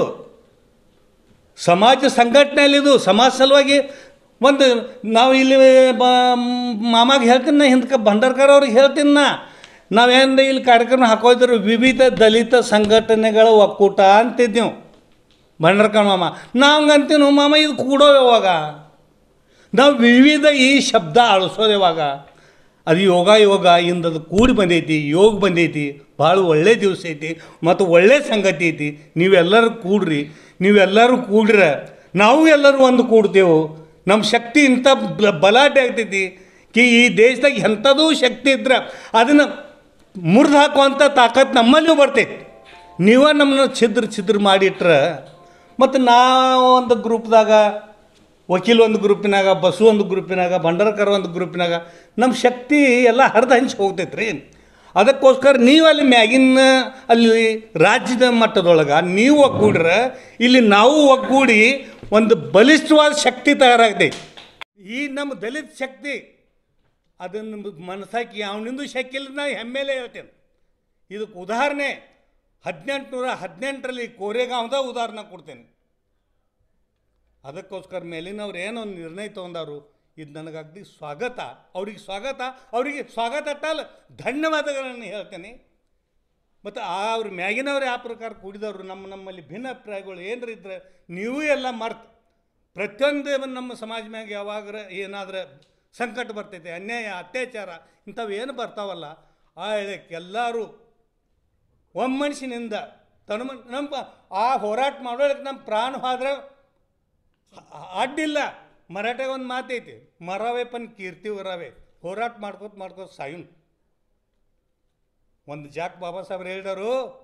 ಸಮಾಜ ಸಂಘಟನೆಯಲ್ಲಿ ಇದು ಸಮಾಜ ಸಲುವಾಗಿ ಒಂದು ನಾವು ಇಲ್ಲಿ ಬ ಮಾಮಾಗೆ ಹೇಳ್ತೀನಿ ನಾ ಹಿಂದಕ್ಕೆ ಭಂಡಾರ್ಕರ್ ಅವ್ರಿಗೆ ಹೇಳ್ತೀನಿ ನಾ ನಾವೇನು ಇಲ್ಲಿ ಕಾರ್ಯಕ್ರಮ ಹಾಕೋದ್ರು ವಿವಿಧ ದಲಿತ ಸಂಘಟನೆಗಳ ಒಕ್ಕೂಟ ಅಂತಿದ್ದೆವು ಭಂಡಾರ್ಕರ್ ಮಾಮ ನಾವು ಅಂತೀವಿ ಮಾಮ ಇದು ಕೂಡೋ ಯಾವಾಗ ನಾವು ವಿವಿಧ ಈ ಶಬ್ದ ಅಳಿಸೋದು ಯಾವಾಗ ಅದು ಯೋಗ ಯೋಗ ಇಂದದು ಕೂಡಿ ಬಂದೈತಿ ಯೋಗ ಬಂದೈತಿ ಭಾಳ ಒಳ್ಳೆ ದಿವಸ ಐತಿ ಮತ್ತು ಒಳ್ಳೆ ಸಂಗತಿ ಐತಿ ನೀವೆಲ್ಲರೂ ಕೂಡ್ರಿ ನೀವೆಲ್ಲರೂ ಕೂಡ್ರೆ ನಾವು ಎಲ್ಲರೂ ಒಂದು ಕೂಡ್ತೇವೆ ನಮ್ಮ ಶಕ್ತಿ ಇಂಥ ಬ- ಬಲಾಟೆ ಆಗ್ತೈತಿ ಕಿ ಈ ದೇಶದಾಗ ಎಂಥದೂ ಶಕ್ತಿ ಇದ್ರೆ ಅದನ್ನು ಮುರಿದು ಹಾಕುವಂಥ ತಾಕತ್ತು ನಮ್ಮಲ್ಲೂ ಬರ್ತೈತಿ ನೀವೇ ನಮ್ಮನ್ನ ಛಿದ್ರ ಛಿದ್ರ ಮಾಡಿಟ್ರೆ ಮತ್ತು ನಾವು ಒಂದು ಗ್ರೂಪ್ದಾಗ ವಕೀಲ್ ಒಂದು ಗ್ರೂಪಿನಾಗ ಬಸ್ಸು ಒಂದು ಗ್ರೂಪಿನಾಗ ಭಂಡಾರಕರ್ ಒಂದು ಗ್ರೂಪಿನಾಗ ನಮ್ಮ ಶಕ್ತಿ ಎಲ್ಲ ಹರಿದು ಹಂಚಿ ಹೋಗ್ತೈತೆ ರೀ ಅದಕ್ಕೋಸ್ಕರ ನೀವು ಅಲ್ಲಿ ಮ್ಯಾಗಿನ ಅಲ್ಲಿ ರಾಜ್ಯದ ಮಟ್ಟದೊಳಗೆ ನೀವು ಒಗ್ಗೂಡ್ರೆ ಇಲ್ಲಿ ನಾವು ಒಗ್ಗೂಡಿ ಒಂದು ಬಲಿಷ್ಠವಾದ ಶಕ್ತಿ ತಯಾರಾಗ್ತೈತಿ ಈ ನಮ್ಮ ದಲಿತ ಶಕ್ತಿ ಅದನ್ನು ಮನಸ್ಸಾಕಿ ಅವನಿಂದು ಶಕ್ತಿ ಇಲ್ಲ ನಾ ಹೆಮ್ಮೆಲೆ ಹೇಳ್ತೇನೆ ಇದಕ್ಕೆ ಉದಾಹರಣೆ ಹದಿನೆಂಟುನೂರ ಹದಿನೆಂಟರಲ್ಲಿ ಕೋರೆಗಾಂವ್ದ ಉದಾಹರಣೆ ಕೊಡ್ತೇನೆ ಅದಕ್ಕೋಸ್ಕರ ಮೇಲಿನವ್ರು ಏನೋ ಒಂದು ನಿರ್ಣಯ ತೊಗೊಂಡವರು ಇದು ನನಗೆ ಅಗದಿ ಸ್ವಾಗತ ಅವ್ರಿಗೆ ಸ್ವಾಗತ ಅವರಿಗೆ ಸ್ವಾಗತ ಅಟ್ಟಲ್ಲ ಧನ್ಯವಾದಗಳನ್ನು ಹೇಳ್ತೇನೆ ಮತ್ತು ಆ ಅವ್ರ ಮ್ಯಾಗಿನವ್ರು ಯಾವ ಪ್ರಕಾರ ಕೂಡಿದವರು ನಮ್ಮ ನಮ್ಮಲ್ಲಿ ಭಿನ್ನಾಭಿಪ್ರಾಯಗಳು ಏನರ ಇದ್ರೆ ನೀವು ಎಲ್ಲ ಮರ್ತು ಪ್ರತಿಯೊಂದು ನಮ್ಮ ಸಮಾಜ ಮ್ಯಾಗ ಯಾವಾಗ ಏನಾದ್ರೆ ಸಂಕಟ ಬರ್ತೈತೆ ಅನ್ಯಾಯ ಅತ್ಯಾಚಾರ ಇಂಥವು ಏನು ಬರ್ತಾವಲ್ಲ ಆ ಹೇಳಕ್ಕೆ ಎಲ್ಲರೂ ಒಮ್ಮನಸ್ಸಿನಿಂದ ತನು ನಮ್ಮ ಆ ಹೋರಾಟ ಮಾಡೋಳಕ್ಕೆ ನಮ್ಮ ಪ್ರಾಣ ಹೋದ್ರೆ ಅ- ಅಡ್ಡಿಲ್ಲ ಮರಾಠಾಗ ಒಂದು ಮಾತೈತಿ ಮರವೇ ಪನ್ ಕೀರ್ತಿ ವರವೇ ಹೋರಾಟ ಮಾಡ್ಕೋತ ಮಾಡ್ಕೋತ ಸಾಯುನ್ ಒಂದು ಜಾಕ್ ಬಾಬಾ ಸಾಹೇಬ್ರು ಹೇಳಿದರು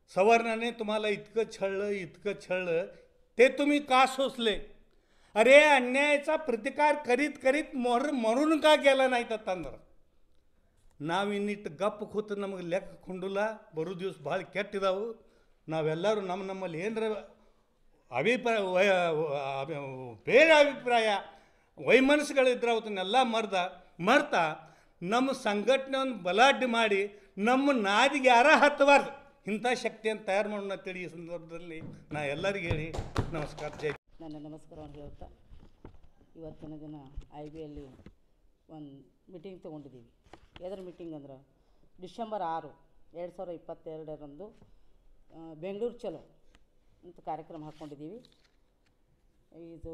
सवर्णाने तुम्हाला इतकं छळलं इतकं छळलं ते तुम्ही का सोसले अरे अन्यायाचा प्रतिकार करीत करीत मोर मरून का गेला नाही तर ತಂದ್ರ ನಾವಿನ್ನಿಟ್ಟು ಗಪ್ ಕೂತು ನಮಗೆ ಲೆಕ್ಕ ಕೊಂಡಿಲ್ಲ ಬರೋ ದಿವಸ ಭಾಳ ಕೆಟ್ಟಿದಾವು ನಾವೆಲ್ಲರೂ ನಮ್ಮ ನಮ್ಮಲ್ಲಿ ಏನರ ಅಭಿಪ್ರಾಯ ವಯ ಅಭಿ- ಬೇರೆ ಅಭಿಪ್ರಾಯ ವೈಮನಸ್ಸುಗಳಿದ್ರೆ ಅವತ್ತನ್ನೆಲ್ಲ ಮರ್ದ ಮರ್ತ ನಮ್ಮ ಸಂಘಟನೆಯನ್ನು ಬಲಾಢ್ಯ ಮಾಡಿ ನಮ್ಮ ನಾದಿಗೆ ಯಾರ ಹತ್ತಬಾರ್ದು ಇಂಥ ಶಕ್ತಿಯನ್ನು ತಯಾರು ಮಾಡೋಣ ಅಂತೇಳಿ ಈ ಸಂದರ್ಭದಲ್ಲಿ ನಾ ಎಲ್ಲರಿಗೂ ಹೇಳಿ ನಮಸ್ಕಾರ ಜೈ ನನ್ನ ನಮಸ್ಕಾರವನ್ನು ಹೇಳ್ತಾ ಇವತ್ತಿನ ದಿನ ಐ ಬಿಯಲ್ಲಿ ಒಂದು ಮೀಟಿಂಗ್ ತೊಗೊಂಡಿದ್ದೀವಿ ಎದ್ರ ಮೀಟಿಂಗ್ ಅಂದ್ರೆ ಡಿಸೆಂಬರ್ ಆರು ಎರಡು ಸಾವಿರದ ಇಪ್ಪತ್ತೆರಡರಂದು ಆ, ಬೆಂಗಳೂರು ಚಲೋ ಅಂತ ಕಾರ್ಯಕ್ರಮ ಹಾಕ್ಕೊಂಡಿದ್ದೀವಿ ಇದು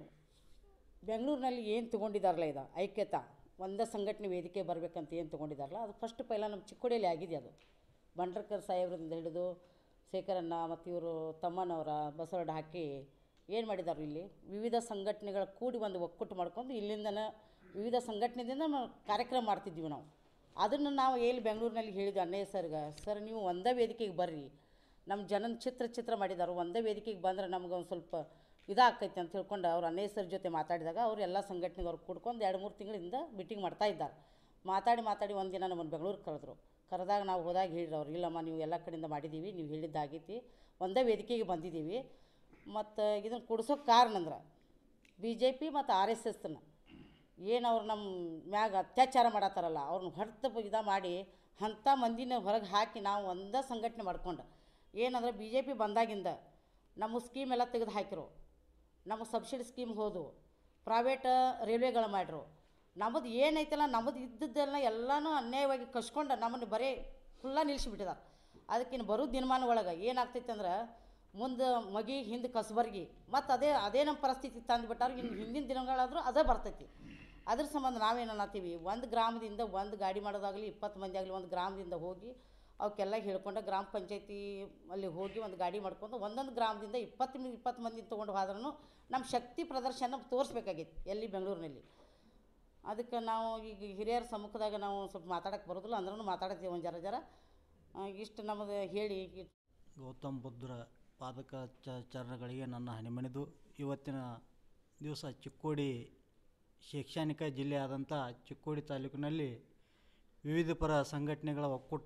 ಬೆಂಗಳೂರಿನಲ್ಲಿ ಏನು ತೊಗೊಂಡಿದ್ದಾರಲ್ಲ ಇದು ಐಕ್ಯತಾ ಒಂದೇ ಸಂಘಟನೆ ವೇದಿಕೆ ಬರಬೇಕಂತ ಏನು ತೊಗೊಂಡಿದ್ದಾರಲ್ಲ ಅದು ಫಸ್ಟ್ ಪೈಲ ನಮ್ಮ ಚಿಕ್ಕೋಡಿಯಲ್ಲಿ ಆಗಿದೆ ಅದು ಬಂಡ್ರಕರ್ ಸಾಹೇಬ್ರಿಂದ ಹಿಡಿದು ಶೇಖರಣ್ಣ ಮತ್ತು ಇವರು ತಮ್ಮನವರ ಬಸವರಡ್ಡ ಹಾಕಿ ಏನು ಮಾಡಿದ್ದಾರೆ ಇಲ್ಲಿ ವಿವಿಧ ಸಂಘಟನೆಗಳ ಕೂಡಿ ಒಂದು ಒಕ್ಕೂಟ ಮಾಡ್ಕೊಂಡು ಇಲ್ಲಿಂದನೇ ವಿವಿಧ ಸಂಘಟನೆದಿಂದ ನಾವು ಕಾರ್ಯಕ್ರಮ ಮಾಡ್ತಿದ್ವಿ ನಾವು ಅದನ್ನು ನಾವು ಎಲ್ಲಿ ಬೆಂಗಳೂರಿನಲ್ಲಿ ಹೇಳಿದ್ವಿ ಅಣ್ಣಯ್ಯ ಸರ್ಗೆ ಸರ್ ನೀವು ಒಂದೇ ವೇದಿಕೆಗೆ ಬರ್ರಿ ನಮ್ಮ ಜನನ ಚಿತ್ರ ಚಿತ್ರ ಮಾಡಿದಾರು ಒಂದೇ ವೇದಿಕೆಗೆ ಬಂದ್ರೆ ನಮ್ಗೆ ಒಂದು ಸ್ವಲ್ಪ ಇದಾಗ್ತೈತೆ ಅಂತ ಹೇಳ್ಕೊಂಡು ಅವ್ರು ಅಣ್ಣಯ್ಯ ಸರ್ ಜೊತೆ ಮಾತಾಡಿದಾಗ ಅವ್ರು ಎಲ್ಲ ಸಂಘಟನೆದವ್ರು ಕೂಡ್ಕೊಂಡು ಎರಡು ಮೂರು ತಿಂಗಳಿಂದ ಮೀಟಿಂಗ್ ಮಾಡ್ತಾ ಇದ್ದಾರೆ ಮಾತಾಡಿ ಮಾತಾಡಿ ಒಂದು ದಿನ ನಮ್ಮನ್ನು ಬೆಂಗಳೂರಿಗೆ ಕರೆದ್ರು ಕರೆದಾಗ ನಾವು ಹೋದಾಗ ಹೇಳಿದ್ರು ಅವ್ರು ಇಲ್ಲಮ್ಮ ನೀವು ಎಲ್ಲ ಕಡೆಯಿಂದ ಮಾಡಿದ್ದೀವಿ ನೀವು ಹೇಳಿದ್ದಾಗೈತಿ ಒಂದೇ ವೇದಿಕೆಗೆ ಬಂದಿದ್ದೀವಿ ಮತ್ತು ಇದನ್ನು ಕೊಡ್ಸೋಕೆ ಕಾರಣ ಅಂದ್ರೆ ಬಿ ಜೆ ಪಿ ಮತ್ತು ಆರ್ ಎಸ್ ಎಸ್ನ ಏನು ಅವ್ರು ನಮ್ಮ ಮ್ಯಾಗ ಅತ್ಯಾಚಾರ ಮಾಡತ್ತಾರಲ್ಲ ಅವ್ರನ್ನ ಹೊರತು ಇದ ಮಾಡಿ ಅಂಥ ಮಂದಿನ ಹೊರಗೆ ಹಾಕಿ ನಾವು ಒಂದೇ ಸಂಘಟನೆ ಮಾಡ್ಕೊಂಡು ಏನಂದ್ರೆ ಬಿ ಜೆ ಪಿ ಬಂದಾಗಿಂದ ನಮ್ಮ ಸ್ಕೀಮ್ ಎಲ್ಲ ತೆಗೆದು ಹಾಕಿರು ನಮ್ಮ ಸಬ್ಸಿಡಿ ಸ್ಕೀಮ್ ಹೋದವು ಪ್ರೈವೇಟ್ ರೈಲ್ವೆಗಳು ಮಾಡ್ರು ನಮ್ಮದು ಏನೈತಲ್ಲ ನಮ್ಮದು ಇದ್ದದ್ದೆಲ್ಲ ಎಲ್ಲನೂ ಅನ್ಯಾಯವಾಗಿ ಕಸ್ಕೊಂಡು ನಮ್ಮನ್ನು ಬರೀ ಫುಲ್ಲ ನಿಲ್ಲಿಸಿಬಿಟ್ಟಿದ್ದಾರೆ ಅದಕ್ಕಿನ್ನು ಬರೋ ದಿನಮಾನ ಒಳಗೆ ಏನಾಗ್ತೈತೆ ಅಂದ್ರೆ ಮುಂದೆ ಮಗಿ ಹಿಂದೆ ಕಸಬರ್ಗಿ ಮತ್ತು ಅದೇ ಅದೇ ನಮ್ಮ ಪರಿಸ್ಥಿತಿ ತಂದುಬಿಟ್ಟಾರ ಇನ್ನು ಹಿಂದಿನ ದಿನಗಳಾದರೂ ಅದೇ ಬರ್ತೈತಿ ಅದ್ರ ಸಂಬಂಧ ನಾವೇನು ಅನ್ನತ್ತೀವಿ ಒಂದು ಗ್ರಾಮದಿಂದ ಒಂದು ಗಾಡಿ ಮಾಡೋದಾಗಲಿ ಇಪ್ಪತ್ತು ಮಂದಿ ಆಗಲಿ ಒಂದು ಗ್ರಾಮದಿಂದ ಹೋಗಿ ಅವಕ್ಕೆಲ್ಲ ಹೇಳ್ಕೊಂಡು ಗ್ರಾಮ ಪಂಚಾಯತಿ ಅಲ್ಲಿ ಹೋಗಿ ಒಂದು ಗಾಡಿ ಮಾಡ್ಕೊಂಡು ಒಂದೊಂದು ಗ್ರಾಮದಿಂದ ಇಪ್ಪತ್ತು ಮಂದಿ ಇಪ್ಪತ್ತು ಮಂದಿ ತೊಗೊಂಡು ಹೋದ್ರೂ ನಮ್ಮ ಶಕ್ತಿ ಪ್ರದರ್ಶನ ತೋರಿಸ್ಬೇಕಾಗೈತಿ ಎಲ್ಲಿ ಬೆಂಗಳೂರಿನಲ್ಲಿ ಅದಕ್ಕೆ ನಾವು ಈಗ ಹಿರಿಯರ ಸಮ್ಮುಖದಾಗ ನಾವು ಸ್ವಲ್ಪ ಮಾತಾಡೋಕ್ಕೆ ಬರೋದಿಲ್ಲ ಅಂದ್ರೂ ಮಾತಾಡ್ತೀವಿ ಒಂದು ಜರ ಜರ ಆ, ಇಷ್ಟು ನಮ್ಮದು ಹೇಳಿ ಇಷ್ಟ್ ಗೌತಮ್ ಬುದ್ಧರ ಪಾದಕ ಚ ಚರಣಗಳಿಗೆ ನನ್ನ ಹನಿಮಣಿದು ಇವತ್ತಿನ ದಿವಸ ಚಿಕ್ಕೋಡಿ ಶೈಕ್ಷಣಿಕ ಜಿಲ್ಲೆ ಆದಂಥ ಚಿಕ್ಕೋಡಿ ತಾಲೂಕಿನಲ್ಲಿ ವಿವಿಧ ಪರ ಸಂಘಟನೆಗಳ ಒಕ್ಕೂಟ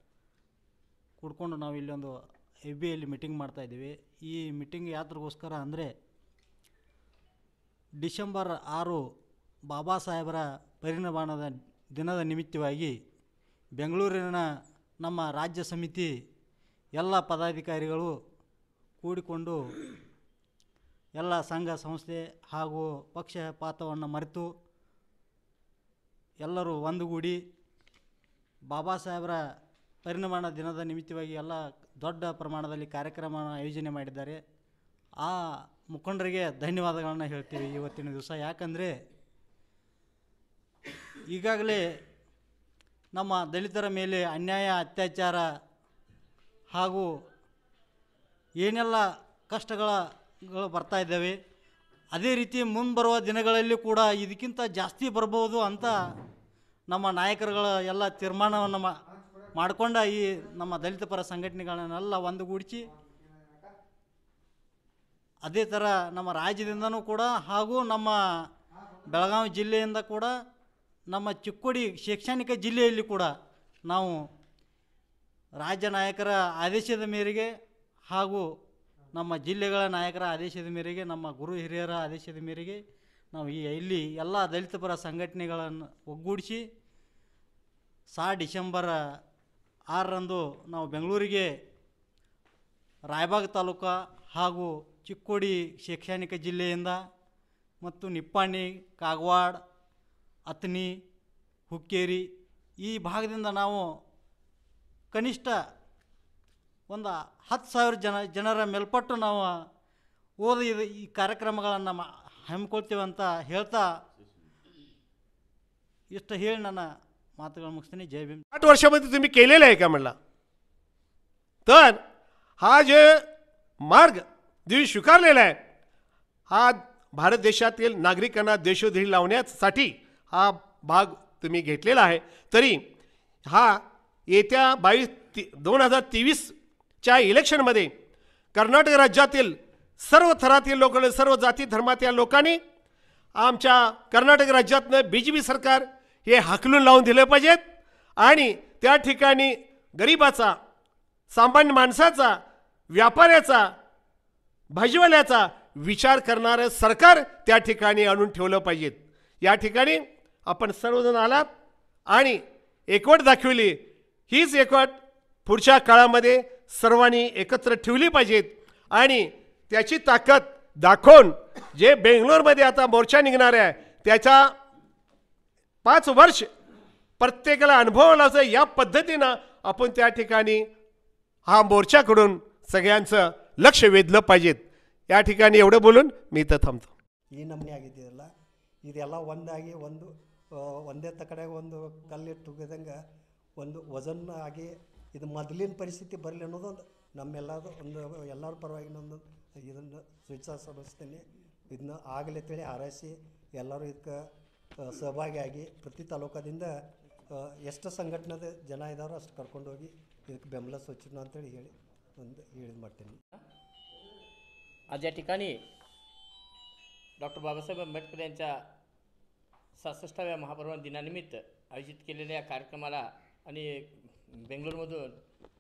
ಕೂಡ್ಕೊಂಡು ನಾವು ಇಲ್ಲೊಂದು ಎ ಬಿಯಲ್ಲಿ ಮೀಟಿಂಗ್ ಮಾಡ್ತಾಯಿದ್ದೀವಿ ಈ ಮೀಟಿಂಗ್ ಯಾತ್ರಗೋಸ್ಕರ ಅಂದರೆ ಡಿಸೆಂಬರ್ ಆರು ಬಾಬಾ ಸಾಹೇಬರ ಪರಿನಿರ್ವಾಣದ ದಿನದ ನಿಮಿತ್ತವಾಗಿ ಬೆಂಗಳೂರಿನ ನಮ್ಮ ರಾಜ್ಯ ಸಮಿತಿ ಎಲ್ಲ ಪದಾಧಿಕಾರಿಗಳು ಕೂಡಿಕೊಂಡು ಎಲ್ಲ ಸಂಘ ಸಂಸ್ಥೆ ಹಾಗೂ ಪಕ್ಷಪಾತವನ್ನು ಮರೆತು ಎಲ್ಲರೂ ಒಂದುಗೂಡಿ ಬಾಬಾ ಸಾಹೇಬರ ಪರಿನಿರ್ವಾಣ ದಿನದ ನಿಮಿತ್ತವಾಗಿ ಎಲ್ಲ ದೊಡ್ಡ ಪ್ರಮಾಣದಲ್ಲಿ ಕಾರ್ಯಕ್ರಮ ಆಯೋಜನೆ ಮಾಡಿದ್ದಾರೆ ಆ ಮುಖಂಡರಿಗೆ ಧನ್ಯವಾದಗಳನ್ನು ಹೇಳ್ತೀವಿ ಇವತ್ತಿನ ದಿವಸ ಯಾಕಂದರೆ ಈಗಾಗಲೇ ನಮ್ಮ ದಲಿತರ ಮೇಲೆ ಅನ್ಯಾಯ ಅತ್ಯಾಚಾರ ಹಾಗೂ ಏನೆಲ್ಲ ಕಷ್ಟಗಳ ಗಳು ಬರ್ತಾ ಇದ್ದಾವೆ ಅದೇ ರೀತಿ ಮುಂಬರುವ ದಿನಗಳಲ್ಲಿ ಕೂಡ ಇದಕ್ಕಿಂತ ಜಾಸ್ತಿ ಬರ್ಬೋದು ಅಂತ ನಮ್ಮ ನಾಯಕರುಗಳ ಎಲ್ಲ ತೀರ್ಮಾನವನ್ನು ಮಾ ಮಾಡಿಕೊಂಡ ಈ ನಮ್ಮ ದಲಿತ ಪರ ಸಂಘಟನೆಗಳನ್ನೆಲ್ಲ ಒಂದುಗೂಡಿಸಿ ಅದೇ ಥರ ನಮ್ಮ ರಾಜ್ಯದಿಂದನೂ ಕೂಡ ಹಾಗೂ ನಮ್ಮ ಬೆಳಗಾವಿ ಜಿಲ್ಲೆಯಿಂದ ಕೂಡ ನಮ್ಮ ಚಿಕ್ಕೋಡಿ ಶೈಕ್ಷಣಿಕ ಜಿಲ್ಲೆಯಲ್ಲಿ ಕೂಡ ನಾವು ರಾಜ್ಯ ನಾಯಕರ ಆದೇಶದ ಮೇರೆಗೆ ಹಾಗೂ ನಮ್ಮ ಜಿಲ್ಲೆಗಳ ನಾಯಕರ ಆದೇಶದ ಮೇರೆಗೆ ನಮ್ಮ ಗುರು ಹಿರಿಯರ ಆದೇಶದ ಮೇರೆಗೆ ನಾವು ಈ ಇಲ್ಲಿ ಎಲ್ಲ ದಲಿತ ಪರ ಸಂಘಟನೆಗಳನ್ನು ಒಗ್ಗೂಡಿಸಿ ಸಾ ಡಿಸೆಂಬರ್ ಆರರಂದು ನಾವು ಬೆಂಗಳೂರಿಗೆ ರಾಯಬಾಗ್ ತಾಲೂಕು ಹಾಗೂ ಚಿಕ್ಕೋಡಿ ಶೈಕ್ಷಣಿಕ ಜಿಲ್ಲೆಯಿಂದ ಮತ್ತು ನಿಪ್ಪಾಣಿ ಕಾಗವಾಡ ಅತ್ನಿ ಹುಕ್ಕೇರಿ ಈ ಭಾಗದಿಂದ ನಾವು ಕನಿಷ್ಠ ಒಂದು ಹತ್ತು ಸಾವಿರ ಜನ ಜನರ ಮೇಲ್ಪಟ್ಟು ನಾವು ಓದಿ ಇದು ಈ ಕಾರ್ಯಕ್ರಮಗಳನ್ನು ಮಾ ಹಮ್ಮಿಕೊಳ್ತೇವೆ ಅಂತ ಹೇಳ್ತಾ ಇಷ್ಟು ಹೇಳಿ ನನ್ನ ಮಾತುಗಳು ಮುಗಿಸ್ತೀನಿ ಜೈ ಭೀಮ್ आठ वर्षामध्ये तुम्ही केलेलं आहे का म्हणला तर हा जे मार्ग जे स्वीकारलेला आहे हा भारत देशातील नागरिकांना देशोधडी लावण्यासाठी हा भाग तुम्ही घेतलेला आहे तरी हा येत्या बावीस ती दोन हजार तेवीस च्या इलेक्शनमध्ये कर्नाटक राज्यातील सर्व थरातील लोक सर्व जाती धर्मातील लोकांनी आमच्या कर्नाटक राज्यातनं बी जे पी सरकार हे हाकलून लावून दिले पाहिजेत आणि त्या ठिकाणी गरिबाचा सामान्य माणसाचा व्यापाऱ्याचा भाजीवाल्याचा विचार करणारं सरकार त्या ठिकाणी आणून ठेवलं पाहिजेत या ठिकाणी आपण सर्वजण आलात आणि एकवट दाखवली हीच एकवट पुढच्या काळामध्ये सर्वांनी एकत्र ठेवली पाहिजेत आणि त्याची ताकद दाखवून जे बेंगलोरमध्ये आता मोर्चा निघणार आहे त्याच्या पाच वर्ष प्रत्येकाला अनुभव लावचं या पद्धतीनं आपण त्या ठिकाणी हा मोर्चा करून सगळ्यांचं लक्ष वेधलं पाहिजेत या ठिकाणी एवढं बोलून मी इथं थांबतो ಈ ನಮೂನೆ ಆಗಿದೆಯಲ್ಲ ಇದೆಲ್ಲ ಒಂದಾಗಿ ಒಂದು ಆ, ಒಂದೇ ತಕಡೆಗೆ ಒಂದು ಕಲ್ಲಿಟ್ಟು ತುಗಿದಂಗೆ ಒಂದು ವಜನ್ ಆಗಿ ಇದು ಮೊದಲಿನ ಪರಿಸ್ಥಿತಿ ಬರಲಿ ಅನ್ನೋದೊಂದು ನಮ್ಮೆಲ್ಲದು ಒಂದು ಎಲ್ಲರ ಪರವಾಗಿ ಒಂದು ಇದನ್ನು ಸ್ವಚ್ಛಗೊಳಿಸ್ತೀನಿ ಇದನ್ನ ಆಗಲಿ ಅಂತೇಳಿ ಹಾರೈಸಿ ಎಲ್ಲರೂ ಇದಕ್ಕೆ ಆ, ಸಹಭಾಗಿಯಾಗಿ ಪ್ರತಿ ತಾಲೂಕದಿಂದ ಆ, ಎಷ್ಟು ಸಂಘಟನೆದ ಜನ ಇದ್ದಾರೋ ಅಷ್ಟು ಕರ್ಕೊಂಡೋಗಿ ಇದಕ್ಕೆ ಬೆಂಬಲ ಸೂಚನೆ ಅಂತೇಳಿ ಹೇಳಿ ಒಂದು ಹೇಳಿದ್ ಮಾಡ್ತೀನಿ आज या ठिकाणी डॉक्टर बाबासाहेब आंबेडकर यांच्या सहासष्टाव्या महापरिनिर्वाण दिनानिमित्त आयोजित केलेल्या या कार्यक्रमाला आणि बेंगलोरमधून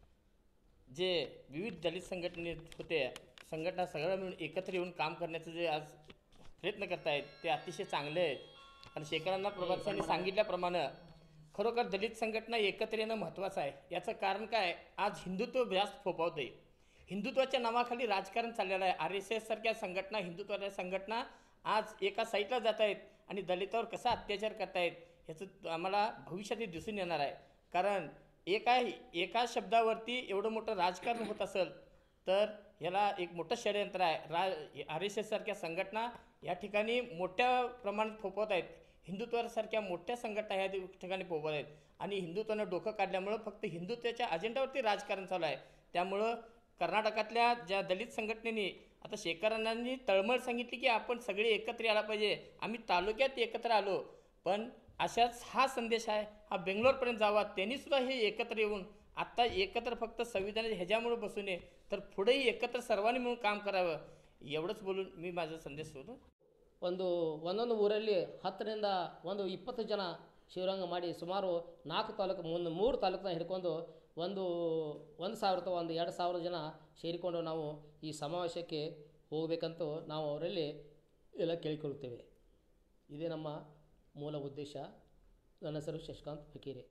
जे विविध दलित संघटनेत होते संघटना सगळ्या मिळून एकत्र येऊन काम करण्याचं जे आज प्रयत्न करतायत ते अतिशय चांगले आहेत आणि शेखरांना प्रभातसांनी सांगितल्याप्रमाणे खरोखर दलित संघटना एकत्र येणं महत्त्वाचं आहे याचं कारण काय आज हिंदुत्व जास्त फोपावतं आहे हिंदुत्वाच्या नावाखाली राजकारण चाललेलं आहे आर एस एससारख्या संघटना हिंदुत्वाच्या संघटना आज एका साईडला जात आहेत आणि दलितावर कसा अत्याचार करतायत ह्याचं आम्हाला भविष्यात दिसून येणार आहे कारण एका एका शब्दावरती एवढं मोठं राजकारण होत असेल तर याला एक मोठं षडयंत्र आहे रा आर एस एससारख्या संघटना या ठिकाणी मोठ्या प्रमाणात फोपवत आहेत हिंदुत्वासारख्या मोठ्या संघटना ह्या दि- ठिकाणी फोपवत आहेत आणि हिंदुत्वानं डोकं काढल्यामुळं फक्त हिंदुत्वाच्या अजेंड्यावरती राजकारण चालू आहे त्यामुळं कर्नाटकातल्या ज्या दलित संघटनेने आता शेखरांनी तळमळ सांगितली की आपण सगळे एकत्र यायला पाहिजे आम्ही तालुक्यात एकत्र आलो पण अशाच हा संदेश आहे हा बेंगलोरपर्यंत जावा त्यांनी सुद्धा हे एकत्र येऊन आत्ता एकत्र फक्त संविधानाच्या ह्याच्यामुळे बसू नये तर पुढेही एकत्र सर्वांनी मिळून काम करावं एवढंच बोलून मी माझा संदेश सोडतो ಒಂದು ಒಂದೊಂದು ಊರಲ್ಲಿ ಹತ್ತರಿಂದ ಒಂದು ಇಪ್ಪತ್ತು ಜನ ಶಿವರಂಗ ಮಾಡಿ ಸುಮಾರು ನಾಲ್ಕು ತಾಲೂಕು ಮುಂದೆ ಮೂರು ತಾಲೂಕನ್ನ ಹಿಡ್ಕೊಂಡು ಒಂದು ಒಂದು ಸಾವಿರ ಅಥವಾ ಒಂದು ಎರಡು ಸಾವಿರ ಜನ ಸೇರಿಕೊಂಡು ನಾವು ಈ ಸಮಾವೇಶಕ್ಕೆ ಹೋಗಬೇಕಂತೂ ನಾವು ಅವರಲ್ಲಿ ಎಲ್ಲ ಕೇಳಿಕೊಳ್ಳುತ್ತೇವೆ ಇದೇ ನಮ್ಮ ಮೂಲ ಉದ್ದೇಶ ನನ್ನ ಹೆಸರು ಶಶಿಕಾಂತ್ ಫಕೀರೆ